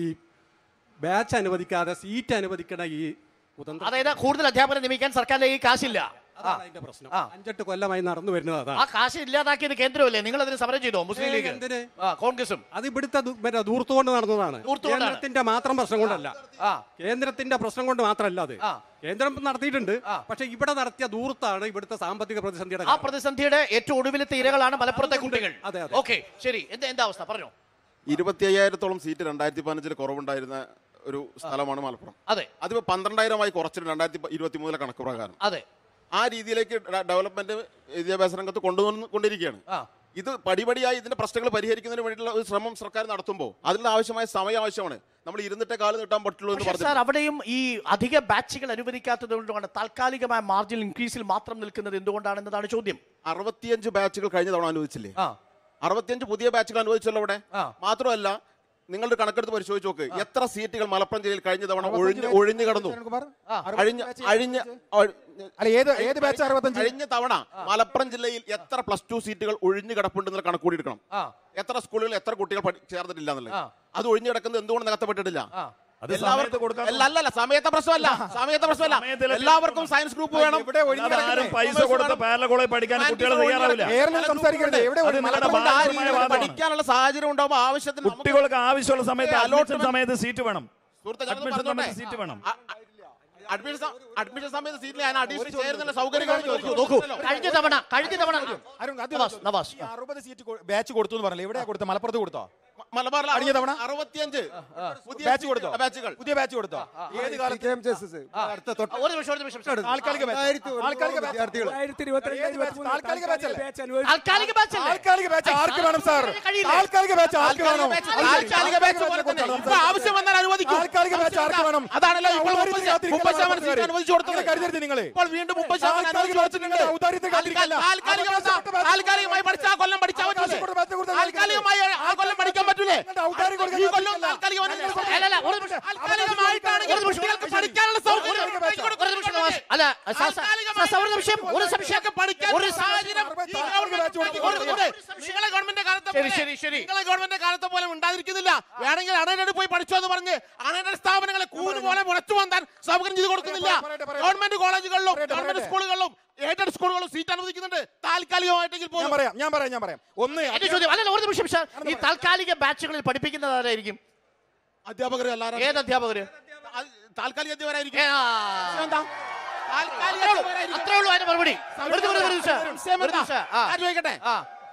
ബാച്ച് അനുവദിക്കാതെ സീറ്റ് അനുവദിക്കണ ഈ കുതന്ത്രം അതായത് കൂടുതൽ അധ്യാപനം നിയമിക്കാൻ സർക്കാരിലേക്ക് ഈ കാശില്ല അതാണ് അതിന്റെ പ്രശ്നം അഞ്ചെട്ട് കൊല്ലമായി നടന്നു വരുന്നത് ആ അതാണ് കാശ് ഇല്ലാതാക്കിയത് കേന്ദ്രമല്ലേ നിങ്ങൾ അതിന് സമരം ചെയ്തോ മുസ്ലിം ഏയ്, ലീഗ് എന്തിന്? ആ കോൺഗ്രസും അത് ഇവിടുത്തെ ദു- മറ്റേ ദൂർത്തുകൊണ്ട് നടന്നതാണ് ധൂർത്തുകൊണ്ടാണ്. കേന്ദ്രത്തിന്റെ മാത്രം പ്രശ്നം കൊണ്ടല്ല ആ കേന്ദ്രത്തിന്റെ പ്രശ്നം കൊണ്ട് മാത്രമല്ല അത് ആ. കേന്ദ്രം ഇപ്പം നടത്തിയിട്ടുണ്ട് പക്ഷെ ഇവിടെ നടത്തിയ ദൂർത്താണ് ഇവിടുത്തെ സാമ്പത്തിക പ്രതിസന്ധിയുടെ ആ കാരണം. പ്രതിസന്ധിയുടെ ഏറ്റവും ഒടുവിലത്തെ ഇരകളാണ് മലപ്പുറത്തെ കുട്ടികൾ അതെ, അതെ. ഓക്കെ ശരി എന്താ എന്താ അവസ്ഥ പറഞ്ഞോ ഇരുപത്തി അയ്യായിരത്തോളം സീറ്റ് രണ്ടായിരത്തി പതിനഞ്ചിൽ കുറവുണ്ടായിരുന്ന ഒരു സ്ഥലമാണ് മലപ്പുറം അതെ അതിപ്പോ പന്ത്രണ്ടായിരമായി കുറച്ചിട്ട് രണ്ടായിരത്തി ഇരുപത്തി മൂന്നിലെ കണക്ക് പ്രകാരം അതെ ആ രീതിയിലേക്ക് ഡ- ഡെവലപ്മെന്റ് വിദ്യാഭ്യാസ രംഗത്ത് കൊണ്ടുവന്ന് കൊണ്ടിരിക്കുകയാണ് ആ. ഇത് പടിപടിയായി ഇതിന്റെ പ്രശ്നങ്ങൾ പരിഹരിക്കുന്നതിന് വേണ്ടിയിട്ടുള്ള ഒരു ശ്രമം സർക്കാർ നടത്തുമ്പോൾ അതിനുള്ള ആവശ്യമായ സമയം ആവശ്യമാണ് നമ്മൾ ഇരുന്നിട്ടേ കാല് നീട്ടാൻ പറ്റുള്ളൂ എന്ന് പക്ഷേ പറഞ്ഞു സാർ അവിടെയും ഈ അധിക ബാച്ചുകൾ അനുവദിക്കാത്തത് കൊണ്ടാണ് താൽക്കാലികമായ മാർജിൻ ഇൻക്രീസിൽ മാത്രം നിൽക്കുന്നത് എന്തുകൊണ്ടാണെന്നതാണ് ചോദ്യം അറുപത്തിയഞ്ച് ബാച്ചുകൾ കഴിഞ്ഞ തവണ അനുവദിച്ചില്ലേ ആ അറുപത്തിയഞ്ച് പുതിയ ബാച്ചുകൾ അനുവദിച്ചല്ലോ അവിടെ ആ. മാത്രമല്ല നിങ്ങളുടെ കണക്കെടുത്ത് പരിശോധിച്ച് നോക്ക് എത്ര സീറ്റുകൾ മലപ്പുറം ജില്ലയിൽ കഴിഞ്ഞ തവണ ഒഴിഞ്ഞ് ഒഴിഞ്ഞു കടന്നു അഴിഞ്ഞ് അഴിഞ്ഞ് ഒഴി- അല്ല ഏത് ഏത് ബാച്ച് അറുപത്തഞ്ച് കഴിഞ്ഞ തവണ മലപ്പുറം ജില്ലയിൽ എത്ര പ്ലസ് ടു സീറ്റുകൾ ഒഴിഞ്ഞു കിടപ്പുണ്ടെന്നുള്ള കണക്ക് കൂടി എടുക്കണം ആ എത്ര സ്കൂളുകളിൽ എത്ര കുട്ടികൾ പഠി- ചേർന്നിട്ടില്ല എന്നുള്ളത് ആ. അത് ഒഴിഞ്ഞു കിടക്കുന്നത് എന്തുകൊണ്ട് നികത്തപ്പെട്ടിട്ടില്ല ആ അത് എല്ലാവർക്കും സമയത്ത് കൊടുക്കാൻ അല്ല അല്ല, അല്ല സമയത്തെ പ്രശ്നമല്ല സമയത്തെ പ്രശ്നമല്ല സമയത്തിലെ എല്ലാവർക്കും സയൻസ് ഗ്രൂപ്പ് വേണം ഇവിടെ ഒഴിഞ്ഞു അത് ആരും പൈസ കൊടുത്ത് പാരല കോളേജ് പഠിക്കാൻ കുട്ടികൾ തയ്യാറാവില്ല കേരളം സംസാരിക്കരുത് എവിടെ അത് ഒഴി- നിങ്ങളുടെ മലപ്പുറം ഭാഗമായ ആ രീതിയിൽ വാദമാണ്. പഠിക്കാനുള്ള സാഹചര്യം ഉണ്ടാവുമ്പോൾ ആവശ്യത്തിന് നമുക്ക് കുട്ടികൾക്ക് ആവശ്യമുള്ള സമയത്ത് ഏ, അഡ്മിഷൻ allotment- സമയത്ത് സീറ്റ് വേണം സുഹൃത്തെ, ഞാനൊന്ന് അഡ്മിഷൻ പറഞ്ഞോട്ടെ. സമയത്ത് സീറ്റ് വേണം അ- അ- അഡ്മിഷൻ സ- അഡ്മിഷൻ സമയത്ത് സീറ്റിൽ ഞാൻ അഡീഷണൽ ചേരുന്ന സൗകര്യങ്ങൾ നോക്കൂ കഴിഞ്ഞ തവണ കഴിഞ്ഞ തവണ അരുൺ, അത് നവാസ്, നവാസ് ഈ അറുപത് സീറ്റ് കൊ- ബാച്ച് കൊടുത്തു എന്ന് പറഞ്ഞില്ല എവിടെയാ കൊടുത്തത് മലപ്പുറത്ത് കൊടുത്തോ മലബാറിൽ കഴിഞ്ഞ തവണ? അറുപത്തിയഞ്ച് പുതിയ ബാച്ച് കൊടുത്തോ ബാച്ചുകൾ പുതിയ ബാച്ച് കൊടുത്തോ ഏത് കാലത്ത് അടുത്ത തൊട്ട് ഒരു നിമിഷം ഒരു നിമിഷം താൽക്കാലിക batch. രണ്ടായിരത്തി താൽക്കാലിക batch. വിദ്യാർത്ഥികൾ രണ്ടായിരത്തി ഇരുപത്തിരണ്ട് ഏത് batch? ഇരുപത്തിമൂന്ന് താൽക്കാലിക batch അല്ലേ? batch അനുവദിച്ചു. താൽക്കാലിക ബാച്ച് അല്ലേ താൽക്കാലിക ബാച്ച് ആർക്ക് വേണം സാർ കഴിയില്ലേ? താൽക്കാലിക ബാച്ച് ആർക്ക് വേണം താൽക്കാലിക ബാച്ച് പോലെ തന്നെ ഇപ്പൊ ആവശ്യം വന്നാൽ അനുവദിക്കും താൽക്കാലിക ബാച്ച് ആർക്ക് വേണം അതാണല്ലോ ഇപ്പോൾ ഔദാര്യത്തിന് മുപ്പത് കാത്തിരിക്കല്ല മുപ്പത് ശതമാനം സീറ്റ് മലപ്പുറത്തുകാര്. അനുവദിച്ചു കൊടുത്തത് അങ്ങനെ കരുതരുത് നിങ്ങൾ ഇപ്പോൾ വീണ്ടും മുപ്പത് ശതമാനം താൽക്കാലിക അനുവദിച്ചു ബാച്ച് കൊടുത്തിട്ടുണ്ട് നിങ്ങളുടെ ഔദാര്യത്തിന് കാത്തിരിക്കല്ല. താൽക്കാലിക അവകാശപ്പെട്ട താൽക്കാലികമായി പഠിച്ച ആ കൊല്ലം പഠിച്ചാൽ പറ്റൂലേ അവകാശപ്പെട്ട ബാച്ച് കൊടുത്താൽ താൽക്കാലികമായി ആ കൊല്ലം പഠിക്കാൻ പറ്റൂലേ നിങ്ങളുടെ ഔദാര്യം കൊടുക്കാൻ ഈ കൊല്ലം കാത്തിരിക്കല്ല. താൽക്കാലികമായി അല്ല, അല്ല, ഒരു നിമിഷം. താൽക്കാലികമായിട്ടാണെങ്കിൽ ഒരു നിമിഷം. കുട്ടികൾക്ക് പഠിക്കാനുള്ള സൗകര്യം ഒരു നിമിഷം നവാസ്. അല്ല സാർ, സാർ, സാർ, ഒരു നിമിഷം ഒരു സംശയം പഠിക്കാൻ ഒരു സാഹചര്യം ഈ ഗവൺമെന്റ് ഒരു- ഒരു- നിങ്ങളെ ഗവൺമെന്റ് കാലത്തെ ശരി, പോലെ- ശരി, ശരി. നിങ്ങളെ ഗവൺമെന്റ് കാലത്തെ പോലെ ഉണ്ടാതിരിക്കുന്നില്ല വേണമെങ്കിൽ അണയുടെ പോയി പഠിച്ചോ എന്ന് പറഞ്ഞ് അണയുടെ സ്ഥാപനങ്ങളെ കൂന് പോലെ മുളച്ചു വന്നാൻ സൗകര്യം ചെയ്ത് കൊടുക്കുന്നില്ല പറയട്ടെ, പറയട്ടെ. ഗവൺമെന്റ് കോളേജുകളിലും പറയട്ടെ, ഗവൺമെന്റ് പറയട്ടെ. സ്കൂളുകളിലും എയ്ഡഡ് സ്കൂളുകളിലും സീറ്റ് അനുവദിക്കുന്നുണ്ട് താൽക്കാലികമായിട്ടെങ്കിൽ ഞാൻ പോലും പറയാം ഞാൻ പറയാം ഞാൻ പറയാം ഒന്ന് എന്റെ ചോദ്യം അല്ലല്ല ഒരു നിമിഷം സാർ ഈ താൽക്കാലിക ബാച്ചുകളിൽ പഠിപ്പിക്കുന്നത് ആരായിരിക്കും അധ്യാപകർ എല്ലാവരും ഏത് അധ്യാപകര് അത് താൽക്കാലിക അധ്യാപകരായിരിക്കും ഏ, ആ. എന്താ താൽക്കാലിക അത്രേ ഉള്ളൂ. അധ്യാപകരായിരിക്കും. അത്രേ ഉള്ളൂ അതിന്റെ മറുപടി ഒരു നിമിഷം, ഒരു നിമിഷം. സംശയം ഒരു എന്താ? നിമിഷം. ആ. ഞാൻ ചോദിക്കട്ടെ ആ.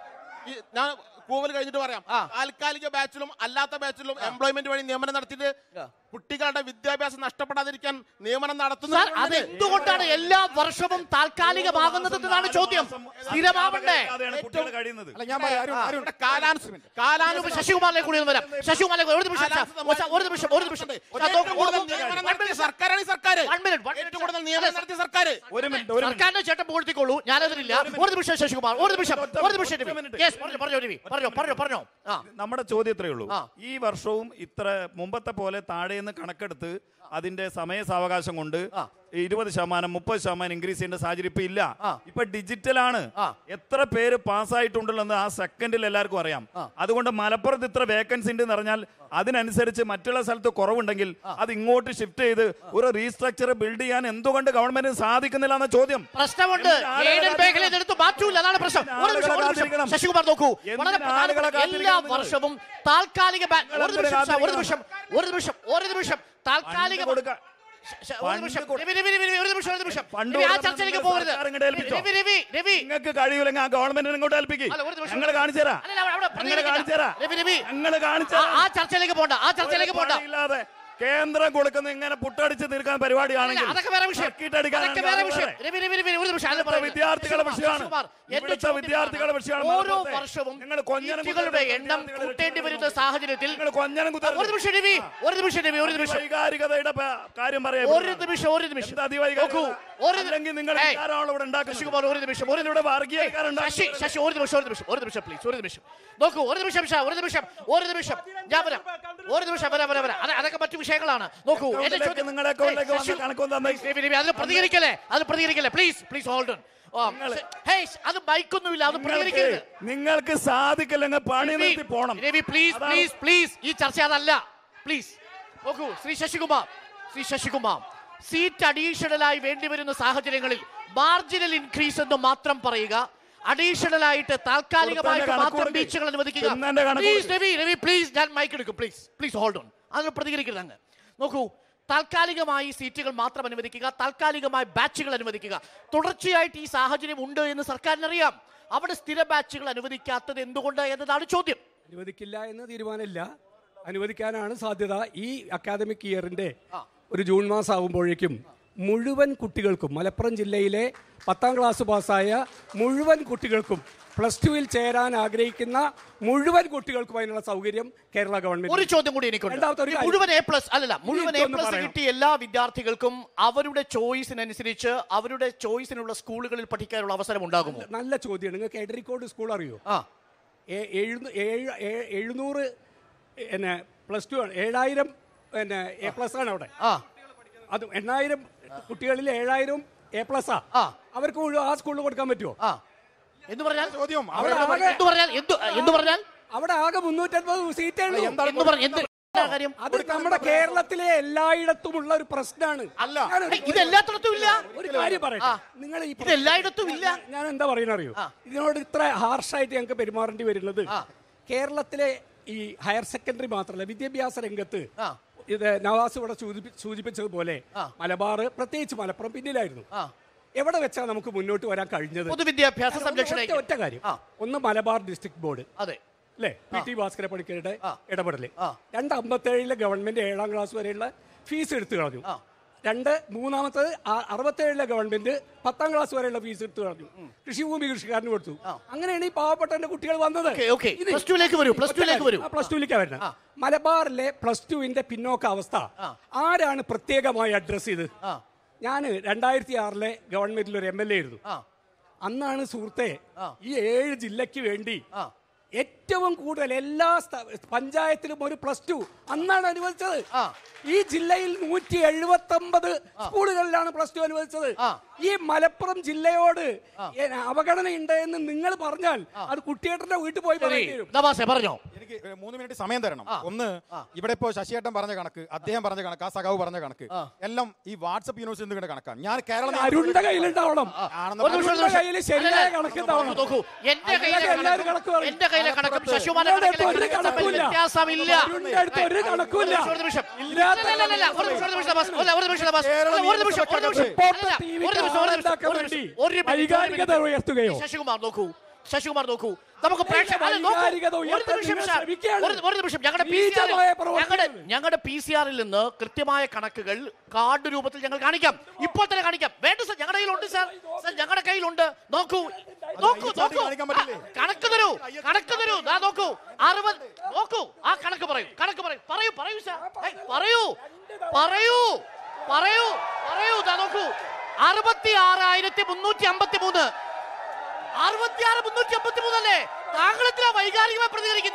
ഈ ഞാൻ കൂവൽ കഴിഞ്ഞിട്ട് പറയാം ആ. താൽക്കാലിക ബാച്ചിലും അല്ലാത്ത ബാച്ചിലും എംപ്ലോയ്മെന്റ് വഴി നിയമനം നടത്തിയിട്ട് കുട്ടികളുടെ വിദ്യാഭ്യാസം നഷ്ടപ്പെടാതിരിക്കാൻ നിയമനം നടത്തുന്ന സാർ അത് എന്തുകൊണ്ടാണ് എല്ലാ വർഷവും താൽക്കാലികമാകുന്നത് എന്നതാണ് ചോദ്യം സ്ഥിരമാവണ്ടേ അതാണ് കുട്ടികൾ കഴിയുന്നത് അല്ല ഞാൻ പറയാം അരുൺ അരുൺ ഇവിടെ കാലാനുസ ഞാനിപ്പോ കാലാനുസൃത ശശികുമാറിലേക്ക് കൂടി ഒന്ന് വരാം ശശികുമാറിലേക്ക് ഒരു നിമിഷം സാർ. ഒരു- ഒരു നിമിഷം ഒരു നിമിഷം സാർ, ഏറ്റവും നോക്കൂ, കൂടുതൽ നോക്കൂ. നിയമനം നടത്തിയ സർക്കാരാണ് ഈ സർക്കാർ One minute, one minute, ഏറ്റവും sir. കൂടുതൽ നിയമനം നടത്തിയ സർക്കാർ ഒരു മിനിറ്റ് ഒരു മിനിറ്റ് സർക്കാരിന്റെ ചേട്ടൻ പുകഴ്ത്തിക്കോളൂ ഞാനതിലില്ല ഒരു നിമിഷം ശശികുമാർ ഒരു നിമിഷം ഒരു നിമിഷം രവി. Yes, പറഞ്ഞോ പറഞ്ഞോ രവി പറഞ്ഞോ പറഞ്ഞോ പറഞ്ഞോ ആ നമ്മുടെ ചോദ്യം ഇത്രയേ ഉള്ളൂ ആ. ഈ വർഷവും ഇത്ര മുമ്പത്തെ പോലെ താഴേന്ന് കണക്കെടുത്ത് അതിന്റെ സമയ സാവകാശം കൊണ്ട് ഇരുപത് ശതമാനം മുപ്പത് ശതമാനം ഇൻക്രീസ് ചെയ്യേണ്ട സാഹചര്യം ഇപ്പൊ ഇല്ല ആ. ഇപ്പൊ ഡിജിറ്റലാണ് ആ. എത്ര പേര് പാസ്സായിട്ടുണ്ടല്ലോ എന്ന് ആ സെക്കൻഡിൽ എല്ലാവർക്കും അറിയാം അതുകൊണ്ട് മലപ്പുറത്ത് ഇത്ര വേക്കൻസി ഉണ്ട് എന്ന് പറഞ്ഞാൽ അതിനനുസരിച്ച് മറ്റുള്ള സ്ഥലത്ത് കുറവുണ്ടെങ്കിൽ അത് ഇങ്ങോട്ട് ഷിഫ്റ്റ് ചെയ്ത് ഒരു റീസ്ട്രക്ചർ ബിൽഡ് ചെയ്യാൻ എന്തുകൊണ്ട് ഗവൺമെന്റിന് സാധിക്കുന്നില്ല എന്ന ചോദ്യം പ്രശ്നമുണ്ട് എന്തിന് ആളുകളെ എയ്ഡഡ് മേഖലയിൽ എടുത്ത് മാറ്റൂല അതാണ് പ്രശ്നം എന്തിന് ഒരു നിമിഷം, ഒരു ആളുകളെ നിമിഷം. കാത്തിരിക്കണം? ശശികുമാർ നോക്കൂ എന്തിന് വളരെ ആളുകളെ പ്രധാനപ്പെട്ട എല്ലാ കാത്തിരിക്കണം നിങ്ങൾ? വർഷവും താൽക്കാലിക ബാ- നിങ്ങൾ ഒരു എന്തിന് നിമിഷം സാർ, ഒരു കാത്തിരിക്കണം? നിമിഷം ഒരു നിമിഷം ഒരു നിമിഷം താൽക്കാലിക ഫണ്ട് കൊടുക്ക- ശ- ശ- ഒരു ഫണ്ട് നിമിഷം കൊടു- രവി, രവി, രവി, രവി, ഒരു നിമിഷം ഒരു നിമിഷം ഫണ്ട് രവി, ആ കൊടുക്കണം ചർച്ചയിലേക്ക് നിങ്ങൾ പോകരുത് സർക്കാർ ഇങ്ങോട്ട് ഏൽപ്പിച്ചോ? രവി രവി രവി നിങ്ങൾക്ക് കഴിയൂലെങ്കിൽ ആ ഗവൺമെന്റിനെ ഇങ്ങോട്ട് ഏൽപ്പിക്കും അല്ല, ഒരു നിമിഷം. ഞങ്ങൾ കാണിച്ചു തരാം അല്ല, അവിടെ- അവിടെ ഞങ്ങൾ പ്രതികരിക്കണ്ട. കാണിച്ചു തരാം രവി, രവി. ഞങ്ങൾ കാണിച്ചു ആ- തരാം ആ ചർച്ചയിലേക്ക് പോണ്ട ആ ചർച്ചയിലേക്ക് പോണ്ട ഇല്ലാതെ കേന്ദ്രം കൊടുക്കുന്ന ഇങ്ങനെ പുട്ടടിച്ച് തീർക്കാൻ പരിപാടിയാണെങ്കിൽ അതൊക്കെ വേറെ വിഷയം സർക്കിട്ട് അടിക്കാനാണ് അതൊക്കെ വേറെ അത് വിഷയം വേറെ. രവി രവി രവി ഒരു നിമിഷം അത് ഇവിടുത്തെ പറയുന്നത്. വിദ്യാർത്ഥികളുടെ ശശികുമാർ, വിഷയമാണ്. ശശികുമാർ, എന്റെ ഇവിടുത്തെ ചോദ്യം വിദ്യാർത്ഥികളുടെ ഇതാണ്. വിഷയമാണ് ഓരോ മലപ്പുറത്തെ. വർഷവും നിങ്ങൾ കൊഞ്ഞനം സീറ്റുകളുടെ കുത്തരുത് എണ്ണം വിദ്യാർത്ഥികളെ കൂട്ടേണ്ടി വരുന്ന രക്ഷിക്കണം. സാഹചര്യത്തിൽ നിങ്ങൾ കൊഞ്ഞനം കുത്തരുത്. ഒരു നിമിഷം രവി ഒരു നിമിഷം രവി ഒരു നിമിഷം വൈകാരികതയുടെ പ- കാര്യം പറയാം ഒരു നിമിഷം ഒരു നിമിഷം എന്താ അതിവൈകാരികത? നോക്കൂ ഒരു നി- അല്ലെങ്കിൽ നിങ്ങൾ ഏയ്, വികാരമാണ് ഇവിടെ ഉണ്ടാക്കുന്നത്. ശശികുമാർ ഒരു നിമിഷം ഒരു ഇവിടെ നിമിഷം വർഗീയക്കാരുണ്ടാക്കുന്നത്. ശശി ശശി ഒരു നിമിഷം ഒരു നിമിഷം ഒരു നിമിഷം പ്ലീസ് ഒരു നിമിഷം നോക്കൂ ഒരു നിമിഷം ഷാ ഒരു നിമിഷം ഒരു നിമിഷം ഞാൻ വരാം ഒരു നിമിഷം വരാം വരാം വരാം അത് അതൊക്കെ മറ്റു വിഷയങ്ങളാണ് നോക്കൂ എന്റെ അക്കൗണ്ടിലേക്ക് ചോദ്യം നിങ്ങളുടെ അക്കൗണ്ടിലേക്ക് ഏയ്, വന്ന ശശി, കണക്കൊന്ന് തന്നേ. രവി, രവി, അതിൽ പ്രതികരിക്കല്ലേ അത് പ്രതികരിക്കല്ലേ പ്ലീസ് പ്ലീസ് ഹോൾഡ് അത് ബൈക്കൊന്നുമില്ല അത് നിങ്ങൾക്ക് പ്രതികരിക്കരുത് നിങ്ങൾക്ക് സാധിക്കില്ലെങ്കിൽ പണി രവി, നിർത്തി പോണം രവി പ്ലീസ് അതാണ് പ്ലീസ് പ്ലീസ് ഈ ചർച്ച അതല്ല പ്ലീസ് നോക്കൂ ശ്രീ ശശികുമാർ ശ്രീ ശശികുമാർ സീറ്റ് അഡീഷണലായി വേണ്ടി വരുന്ന സാഹചര്യങ്ങളിൽ മാർജിനൽ ഇൻക്രീസ് എന്ന് മാത്രം പറയുക അഡീഷണൽ ആയിട്ട് താൽക്കാലികമായിട്ട് കൊടുത്തതിന്റെ മാത്രം കണക്ക് ബീച്ചുകൾ അനുവദിക്കുക കൊടുക്ക്. കണക്ക് പ്ലീസ് കൊടുക്ക്. രവി രവി പ്ലീസ് ഞാൻ മൈക്ക് എടുക്കും പ്ലീസ് പ്ലീസ് ഹോൾഡ് ഓൺ അതിന് പ്രതികരിക്കരുത് അങ്ങ് നോക്കൂ താൽക്കാലികമായി സീറ്റുകൾ മാത്രം അനുവദിക്കുക താൽക്കാലികമായി ബാച്ചുകൾ അനുവദിക്കുക തുടർച്ചയായിട്ട് ഈ സാഹചര്യം ഉണ്ട് എന്ന് സർക്കാരിനറിയാം അവിടെ സ്ഥിര ബാച്ചുകൾ അനുവദിക്കാത്തത് എന്തുകൊണ്ട് എന്നതാണ് ചോദ്യം അനുവദിക്കില്ല എന്ന് തീരുമാനമില്ല അനുവദിക്കാനാണ് സാധ്യത ഈ അക്കാദമിക് ഇയറിന്റെ ഒരു ജൂൺ മാസം ആകുമ്പോഴേക്കും മുഴുവൻ കുട്ടികൾക്കും മലപ്പുറം ജില്ലയിലെ പത്താം ക്ലാസ് പാസ്സായ മുഴുവൻ കുട്ടികൾക്കും പ്ലസ് ടുവിൽ ചേരാൻ ആഗ്രഹിക്കുന്ന മുഴുവൻ കുട്ടികൾക്കും അതിനുള്ള സൗകര്യം കേരള ഒരു ഗവൺമെന്റ് ചോദ്യം കൂടി എനിക്കുണ്ട് രണ്ടാമത്തെ ഒരു ഈ കാര്യം. മുഴുവൻ എ പ്ലസ് അല്ലല്ല മുഴുവൻ എ എനിക്കൊന്ന് പ്ലസ് പറയണം. കിട്ടിയ എല്ലാ വിദ്യാർത്ഥികൾക്കും അവരുടെ ചോയ്സിനനുസരിച്ച് അവരുടെ ചോയ്സിനുള്ള സ്കൂളുകളിൽ പഠിക്കാനുള്ള അവസരം ഉണ്ടാകുമോ നല്ല ചോദ്യമാണ് നിങ്ങൾക്ക് എഡറിക്കോട് സ്കൂൾ അറിയോ ആ ഏ- എഴുന്നൂ- ഏഴ്- ഏ- എഴുന്നൂറ് പിന്നെ പ്ലസ് ടു ആണ് ഏഴായിരം പിന്നെ എ പ്ലസ് ആണ് അവിടെ ആ അത് എണ്ണായിരം കുട്ടികളിൽ ഏഴായിരം എ പ്ലസ് ആ ആ. അവർക്ക് മുഴുവൻ ആ സ്കൂളിൽ കൊടുക്കാൻ പറ്റുമോ ആ എന്ന് പറഞ്ഞാൽ ചോദ്യം അവിടെ അവരുടെ ആകെ- എന്ത് പറഞ്ഞാൽ എന്ത് എന്ത് പറഞ്ഞാൽ അവിടെ ആകെ മുന്നൂറ്റൻപത് സീറ്റേ ഉള്ളൂ എന്ന് പറഞ്ഞ എന്ത് എന്താ കാര്യം അത് നമ്മുടെ കേരളത്തിലെ എല്ലായിടത്തുമുള്ള ഒരു പ്രശ്നമാണ് അല്ല. ഞാനൊരു- ഇത് എല്ലാത്തിടത്തും ഇല്ല ഒരു കാര്യം പറയട്ടെ ആ. നിങ്ങൾ ഈ ഇത് എല്ലായിടത്തും ഇല്ല ഞാൻ എന്താ പറയുന്ന അറിയോ ഇതിനോട് ഇത്ര ഹാർഷായിട്ട് ഞങ്ങൾക്ക് പെരുമാറേണ്ടി വരുന്നത് കേരളത്തിലെ ഈ ഹയർ സെക്കൻഡറി മാത്രമല്ല വിദ്യാഭ്യാസ രംഗത്ത് ആ. ഇത് നവാസ് ഇവിടെ സൂചിപ്പി- സൂചിപ്പിച്ചതുപോലെ മലബാർ പ്രത്യേകിച്ച് മലപ്പുറം പിന്നിലായിരുന്നു ആ. എവിടെ വെച്ചാൽ നമുക്ക് മുന്നോട്ട് വരാൻ കഴിഞ്ഞത് പൊതുവിദ്യാഭ്യാസ കാരണം സംരക്ഷണ ഒറ്റ- ഒറ്റ കാര്യം ആ. ഒന്ന് മലബാർ ഡിസ്ട്രിക്ട് ബോർഡ് അതെ അല്ലേ പി ടി ഭാസ്കര പണിക്കരുടെ ആ. ഇടപെടല് ആ. രണ്ട് അമ്പത്തേഴിലെ ഗവൺമെന്റ് ഏഴാം ക്ലാസ് വരെയുള്ള ഫീസ് എടുത്തു കളഞ്ഞു ആ. രണ്ട് മൂന്നാമത്തത് ആ- അറുപത്തേഴിലെ ഗവൺമെന്റ് പത്താം ക്ലാസ് വരെയുള്ള ഫീസ് എടുത്തു കളഞ്ഞു കൃഷിഭൂമി കൃഷിക്കാരന് കൊടുത്തു അങ്ങനെയാണ് ഈ പാവപ്പെട്ട കുട്ടികൾ വന്നത് ഓക്കേ, ഓക്കേ. പ്ലസ് ടുവിലേക്ക് വരൂ, പ്ലസ് ടുവിലേക്ക് വരൂ. പ്ലസ് ടുവിലേക്ക് വരുന്നത് മലബാറിലെ പ്ലസ് ടുവിന്റെ പിന്നോക്ക അവസ്ഥ ആരാണ് പ്രത്യേകമായി അഡ്രസ് ചെയ്ത് ആ. ഞാൻ രണ്ടായിരത്തി ആറിലെ ഗവൺമെന്റിൽ ഒരു എം എൽ എ ആയിരുന്നു ആ അന്നാണ് സുഹൃത്തെ ഈ ഏഴ് ജില്ലയ്ക്ക് വേണ്ടി ആ. ഏറ്റവും കൂടുതൽ എല്ലാ സ്ഥ- പഞ്ചായത്തിലും ഒരു പ്ലസ് ടു അന്നാണ് അനുവദിച്ചത് ആ. ഈ ജില്ലയിൽ നൂറ്റി എഴുപത്തി ഒമ്പത് സ്കൂളുകളിലാണ് പ്ലസ് ടു അനുവദിച്ചത് ആ. ഈ മലപ്പുറം ജില്ലയോട് ഏ, അവഗണനയുണ്ട് എന്ന് നിങ്ങൾ പറഞ്ഞാൽ അത് കുട്ടിയേട്ടന്റെ വീട്ടിൽ പോയി ശരി പറയേണ്ടി വരും നവാസെ പറഞ്ഞോ എനിക്ക് ഏ, മൂന്ന് മിനിറ്റ് സമയം തരണം ഒന്ന് ഇവിടെ ഇപ്പോ ശശിയേട്ടൻ പറഞ്ഞ കണക്ക് അദ്ദേഹം പറഞ്ഞ കണക്ക് ആ സഖാവ് പറഞ്ഞ കണക്ക് എല്ലാം ഈ വാട്സപ്പ് യൂണിവേഴ്സിറ്റി കണക്കാണ് ഞാൻ കേരള അരുണിന്റെ കയ്യിലുണ്ടാവണം ആണെന്ന് ഒരു നിമിഷം, ഒരു അരുണിന്റെ നിമിഷം. കയ്യിൽ ശരിയായ അല്ലല്ല, കണക്കുണ്ടാവണം നോക്കൂ എന്റെ അതിനകത്ത് കയ്യിലെ എല്ലാവരും കണക്കും കണക്ക് പറയും. എന്റെ കയ്യിലെ കണക്കും ശശികുമാരന്റെ നിങ്ങളുടെ അടുത്ത് കണക്കിലെ ഒരു കണക്കും തമ്മിൽ കണക്കുമില്ല. വ്യത്യാസമില്ല അരുണിന്റെ അടുത്ത് ഒരു കണക്കുമില്ല. ഒരു നിമിഷം ഇല്ലാത്ത ഇല്ല, ഇല്ല, ഇല്ല, ഒരു നിമിഷം, ഒരു നിമിഷം, നവാസ്. അല്ല, ഒരു നിമിഷം, നവാസ്. കേരള അല്ല, ഒരു നിമിഷം, ഒരു നിമിഷം. റിപ്പോർട്ടർ അല്ല, ടിവിക്ക് ഒരു നിമിഷം, ഒരു നിമിഷം, ആളുണ്ടാക്കാൻ ഒരു വേണ്ടി നിമിഷം. ഒരു മിനിറ്റ്, ഒരു വൈകാരികത മിനിറ്റ്. ഉയർത്തുകയോ? ശശികുമാർ നോക്കൂ ശശികുമാർ നോക്കൂ നമുക്ക് പ്രേക്ഷക അല്ല, നോക്കൂ. വൈകാരികത ഒരു ഉയർത്താൻ നിമിഷം നിങ്ങൾ സാർ. ശ്രമിക്കുകയാണ്. ഒരു- ഒരു നിമിഷം ഞങ്ങളുടെ പി സി നീചമായ പ്രവർത്തനം. ഞങ്ങളുടെ ഞങ്ങളുടെ പി സി ആറിൽ നിന്ന് കൃത്യമായ കണക്കുകൾ കാർഡ് രൂപത്തിൽ ഞങ്ങൾ കാണിക്കാം ഇപ്പോൾ തന്നെ കാണിക്കാം വേണ്ട സാർ ഞങ്ങളുടെ കയ്യിലുണ്ട് സാർ സാർ ഞങ്ങളുടെ കയ്യിലുണ്ട് നോക്കൂ നോക്കൂ ഐ നോക്കൂ കാണിക്കാൻ പറ്റില്ലേ? ആ, കണക്ക് തരൂ കണക്ക് തരൂ ദാ നോക്കൂ അറുപത് നോക്കൂ ആ കണക്ക് പറയൂ കണക്ക് പറയൂ പറയൂ പറയൂ സാർ ഏയ്, പറയൂ പറയൂ പറയൂ പറയൂ ദാ നോക്കൂ അറുപത്തി ആറായിരത്തി മുന്നൂറ്റി അമ്പത്തി മൂന്ന് അറുപത്തിയാറ് മുന്നൂറ്റി അമ്പത്തി മൂന്നല്ലേ താങ്കൾ എത്ര വൈകാരികമായി പ്രതികരിക്കുന്നത്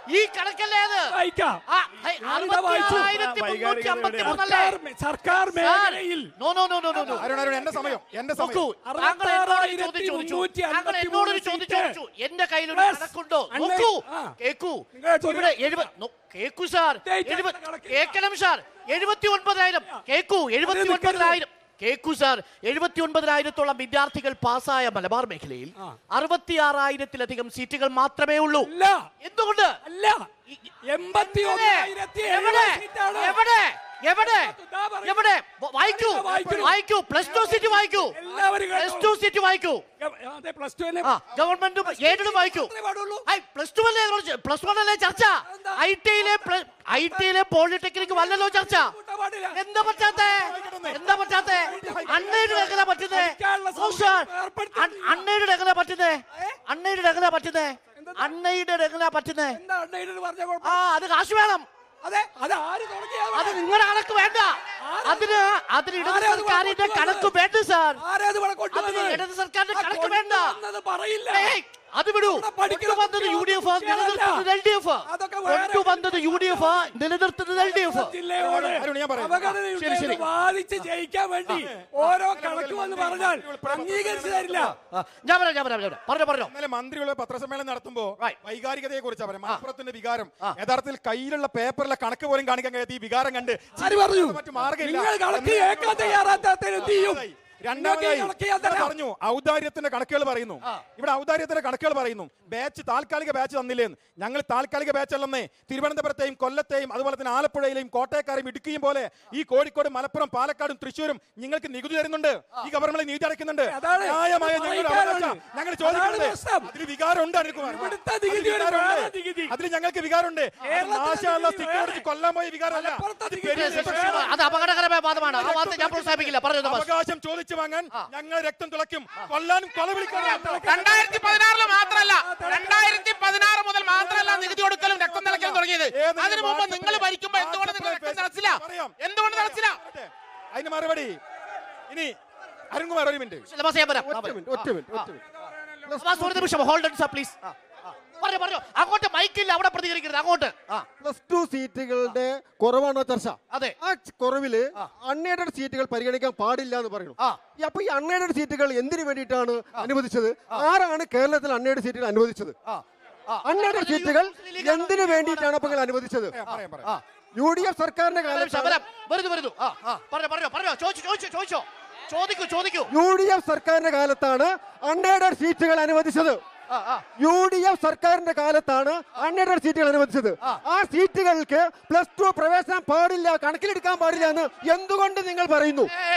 ഈ കണക്കല്ലേ അത് വായിക്കാം ആ, ഹൈ, ഞാനിതാ വായിച്ചു. അറുപത്തിയാറായിരത്തി മുന്നൂറ്റി അമ്പത്തിമൂന്നല്ലേ? സർക്കാർ മേ- സർക്കാർ മേഖലയിൽ no no no no no no Arun Arun എന്റെ സമയം എന്റെ നോക്കൂ സമയം താങ്കൾ എന്നോടൊരു ചോദ്യം ചോദിച്ചു താങ്കൾ എന്നോടൊരു ചോദ്യം ചോദിച്ചു എന്റെ കയ്യിലൊരു Yes. കണക്കുണ്ടോ അണ്ണേ, നോക്കൂ ആ. കേക്കൂ നിങ്ങളെ ചോദ്യം- ഇവിടെ എഴുപത് നോ, കേക്കൂ സാർ Date എഴുപത് കണക്ക്. കേക്കണം സാർ എഴുപത്തി ഒൻപതിനായിരം കേക്കൂ എഴുപത്തി നിൽക്കരുത്. ഒൻപതിനായിരം കേക്കൂ സാർ എഴുപത്തി ഒൻപതിനായിരത്തോളം വിദ്യാർത്ഥികൾ പാസ്സായ മലബാർ മേഖലയിൽ ആ. അറുപത്തിയാറായിരത്തിലധികം സീറ്റുകൾ മാത്രമേ ഉള്ളൂ അല്ല എന്തുകൊണ്ട് അല്ല എൺപത്തി എവിടെ? ഒന്നായിരത്തി എവിടെ സീറ്റാണ് എവിടെ എവിടെ ഇതാ പറയുന്നത്. എവിടെ വ- വായിക്കൂ ഇതാ വായിക്കണം. വായിക്കൂ പ്ലസ് ടു സീറ്റ് വായിക്കൂ എല്ലാവരും കേട്ടോ. പ്ലസ് ടു സീറ്റ് വായിക്കൂ അതെ പ്ലസ് ടു തന്നെ ആ ഗവൺമെന്റും ഏഡിലും വായിക്കൂ മാത്രമേ പാടുള്ളൂ. പ്ലസ് ടു അല്ലേ പ്ലസ് വൺ അല്ലേ ചർച്ച ഐ ടിയിലെ ഐ ടിയിലെ പോളിടെക്നിക് വല്ലല്ലോ ചർച്ച കൂട്ടാൻ പാടില്ല. എന്താ പറ്റാത്തെ എന്താ പറ്റാത്തെ അണ്ണയുടെ എങ്ങനെ പറ്റുന്നേ പഠിക്കാനുള്ള നോ, സാർ. സൗകര്യം ഏർപ്പെടുത്തുന്നില്ല. അൺ- അണ്ണയുടെ എങ്ങനെ പറ്റുന്നേ അണ്ണയുടെ എങ്ങനെ പറ്റുന്നേ അണ്ണയുടെ എങ്ങനെ പറ്റുന്നേ എന്താ അണ്ണയുടെ പറഞ്ഞ ആ കുഴപ്പം അത് കാശ് വേണം അതെ അത് ആര് തുടങ്ങിയത് അത് നിങ്ങളുടെ കണക്ക് വേണ്ട അതിന് അതിന് ഇടത് ആരാ അത് സർക്കാരിന്റെ കൊണ്ടുവന്നത്? കണക്ക് വേണ്ട സാർ ആരേത് ഇവിടെ കൊണ്ടുവന്നത്? അതിന് ഇടത് സർക്കാരിന്റെ ആ കണക്ക് വേണ്ട. കൊണ്ടുവന്നത് പറയില്ല ഏയ്, അത് വിടൂ ഇവിടെ പഠിക്കുന്ന കൊണ്ടുവന്നത് യു ഡി എഫ് നിലനിർത്തുന്നത് എൽ ഡി എഫ് അതൊക്കെ വേറെ കൊണ്ടുവന്നത് യു ഡി എഫ് നിലനിർത്തുന്നത് എൽ ഡി എഫ് ജില്ലയോട് അരുൺ, ഞാൻ പറയാം. അവഗണനയുണ്ട് ശരി, ശരി. എന്ന് വാദിച്ച് ജയിക്കാൻ വേണ്ടി ഓരോ കണക്ക് വന്ന് പറഞ്ഞാൽ അംഗീകരിച്ചു തരില്ല ഞാൻ പറയാം ഞാൻ പറയാം ഞാൻ പറയാം. പറഞ്ഞോ പറഞ്ഞോ ഇന്നലെ മന്ത്രിയുള്ള പത്രസമ്മേളനം നടത്തുമ്പോ Right. വൈകാരികതയെ കുറിച്ചാണ് പറയാം മലപ്പുറത്തിന്റെ വികാരം യഥാർത്ഥത്തിൽ കയ്യിലുള്ള പേപ്പറിലെ കണക്ക് പോലും കാണിക്കാൻ കഴിയാത്ത ഈ വികാരം കണ്ട് ആര് പറഞ്ഞു മറ്റു മാർഗ്ഗമില്ല നിങ്ങൾ കണക്ക് കേൾക്കാൻ തയ്യാറാത്തതിന് എന്ത് ചെയ്യും രണ്ടാമതായി നിങ്ങൾക്ക് കണക്ക് ചെയ്യാൻ ഇവിടെ തരാം. പറഞ്ഞു ഔദാര്യത്തിന്റെ കണക്കുകൾ പറയുന്നു ഇവിടെ ഔദാര്യത്തിന്റെ കണക്കുകൾ പറയുന്നു ബാച്ച് താൽക്കാലിക ബാച്ച് തന്നില്ലേന്ന് ഞങ്ങൾ താൽക്കാലിക ബാച്ച് അല്ലെന്നേ തിരുവനന്തപുരത്തെയും കൊല്ലത്തെയും അതുപോലെ തന്നെ ആലപ്പുഴയിലെയും കോട്ടയക്കാരെയും ഇടുക്കിയും പോലെ ഈ കോഴിക്കോട് മലപ്പുറം പാലക്കാടും തൃശ്ശൂരും നിങ്ങൾക്ക് നികുതി തരുന്നുണ്ട് ഈ ഗവൺമെന്റ് നീതി അടയ്ക്കുന്നുണ്ട് അതാണ് ന്യായമായ ഞങ്ങളുടെ വായിക്കാനാണ്. അവകാശം ഞങ്ങൾ അതാണ് ചോദിക്കുന്നത് പ്രശ്നം. അതിൽ വികാരമുണ്ട് അനിൽകുമാർ ഇവിടുത്തെ അതിൽ നികുതി ഒരു വികാരമുണ്ട്. വേറെ നികുതി. അതിൽ ഞങ്ങൾക്ക് വികാരമുണ്ട് കേരളത്തിലെ നാശമുള്ള നികുതി സ്റ്റിക്കർ അടിച്ച് വേറെ. കൊല്ലാൻ പോയ വികാരമല്ല മലപ്പുറത്തെ ഇത് നികുതി പെരിയ വേറെ. വിപക്ഷമാണ്. അത് അപകടകരമായ വാദമാണ് ആ വാദത്തെ ഞാൻ പ്രോത്സാഹിപ്പിക്കില്ല പറഞ്ഞു തമാശ. അവകാശം ചോദിച്ചു വാങ്ങാൻ ഞങ്ങൾ രക്തം തുളയ്ക്കും കൊല്ലാനും കൊല വിളിക്കാനും രണ്ടായിരത്തി പതിനാറില് മാത്രമല്ല രണ്ടായിരത്തി പതിനാറ് മുതൽ മാത്രമല്ല നികുതി കൊടുക്കലും രക്തം തിളക്കലും തുടങ്ങിയത് ഏതെങ്കിലും അതിനു മുമ്പ് വാട്സപ്പ് നിങ്ങൾ ഭരിക്കുമ്പോ എന്തുകൊണ്ട് നിങ്ങൾ രക്തം തിളച്ചില്ല പറയാം. എന്തുകൊണ്ട് തിളച്ചില്ല പറയട്ടെ. അതിന് മറുപടി ഇനി അരുൺകുമാർ ഒരു മിനിറ്റ് സിലബസ് ഞാൻ പറയാം. ഒറ്റ മിനിറ്റ് ഒറ്റ മിനിറ്റ് ഒറ്റ മിനിറ്റ് അബ്ബാസ് ഒരു നിമിഷം ഹോൾഡ് സാർ പ്ലീസ് പറഞ്ഞു പറഞ്ഞു അങ്ങോട്ട് മൈക്കില്ല അവിടെ പ്രതികരിക്കരുത് അങ്ങോട്ട് ആ പ്ലസ് ടു സീറ്റുകളുടെ കുറവാണ് ചർച്ച അതെ. ആ ച- കുറവില് അൺഎയ്ഡഡ് സീറ്റുകൾ പരിഗണിക്കാൻ പാടില്ല എന്ന് പറയുന്നു ആ. ഈ അപ്പൊ ഈ അൺഎയ്ഡഡ് സീറ്റുകൾ എന്തിനു വേണ്ടിയിട്ടാണ് അനുവദിച്ചത് ആരാണ് കേരളത്തിൽ അൺഎയ്ഡഡ് സീറ്റുകൾ അനുവദിച്ചത് അൺഎയ്ഡഡ് സീറ്റുകൾ എന്തിനു വേണ്ടിയിട്ടാണ് അപ്പൊ നിങ്ങൾ അനുവദിച്ചത് പറയാം പറയാം യു ഡി എഫ് സർക്കാരിന്റെ ഒരു നിമിഷം, കാലത്താണ് വരാം. വരുന്നു വരുന്നു ആ ആ പറഞ്ഞോ പറഞ്ഞോ പറഞ്ഞോ ചോദിച്ചു ചോദിച്ചു ചോദിച്ചോ ചോദിക്കൂ ചോദിക്കൂ യു ഡി എഫ് സർക്കാരിന്റെ കാലത്താണ് അൺഎയ്ഡഡ് സീറ്റുകൾ അനുവദിച്ചത് ആ ആ യു ഡി എഫ് സർക്കാരിന്റെ കാലത്താണ് അൺഎയ്ഡഡ് സീറ്റുകൾ അനുവദിച്ചത് ആ സീറ്റുകൾക്ക് പ്ലസ് ടു പ്രവേശനം പാടില്ല കണക്കിലെടുക്കാൻ പാടില്ല എന്ന് എന്തുകൊണ്ട് നിങ്ങൾ പറയുന്നു ഏ,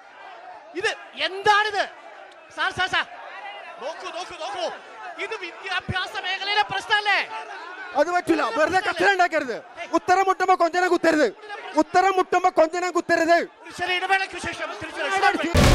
ഇത് എന്താണിത് സാർ സാർ സാർ നോക്കൂ നോക്കൂ നോക്കൂ ഇത് വിദ്യാഭ്യാസ മേഖലയിലെ പ്രശ്നമല്ലേ അത് പറ്റില്ല വെറുതെ കച്ചറ ഉണ്ടാക്കരുത് ഉത്തരം മുട്ടുമ്പോ കൊഞ്ചനം കുത്തരുത് ഉത്തരം മുട്ടുമ്പോ കൊഞ്ചനം കുത്തരുത് ഒരു ചെറിയ ഇടവേളയ്ക്ക് ശേഷം തിരിച്ചു വരാം. Undead seat-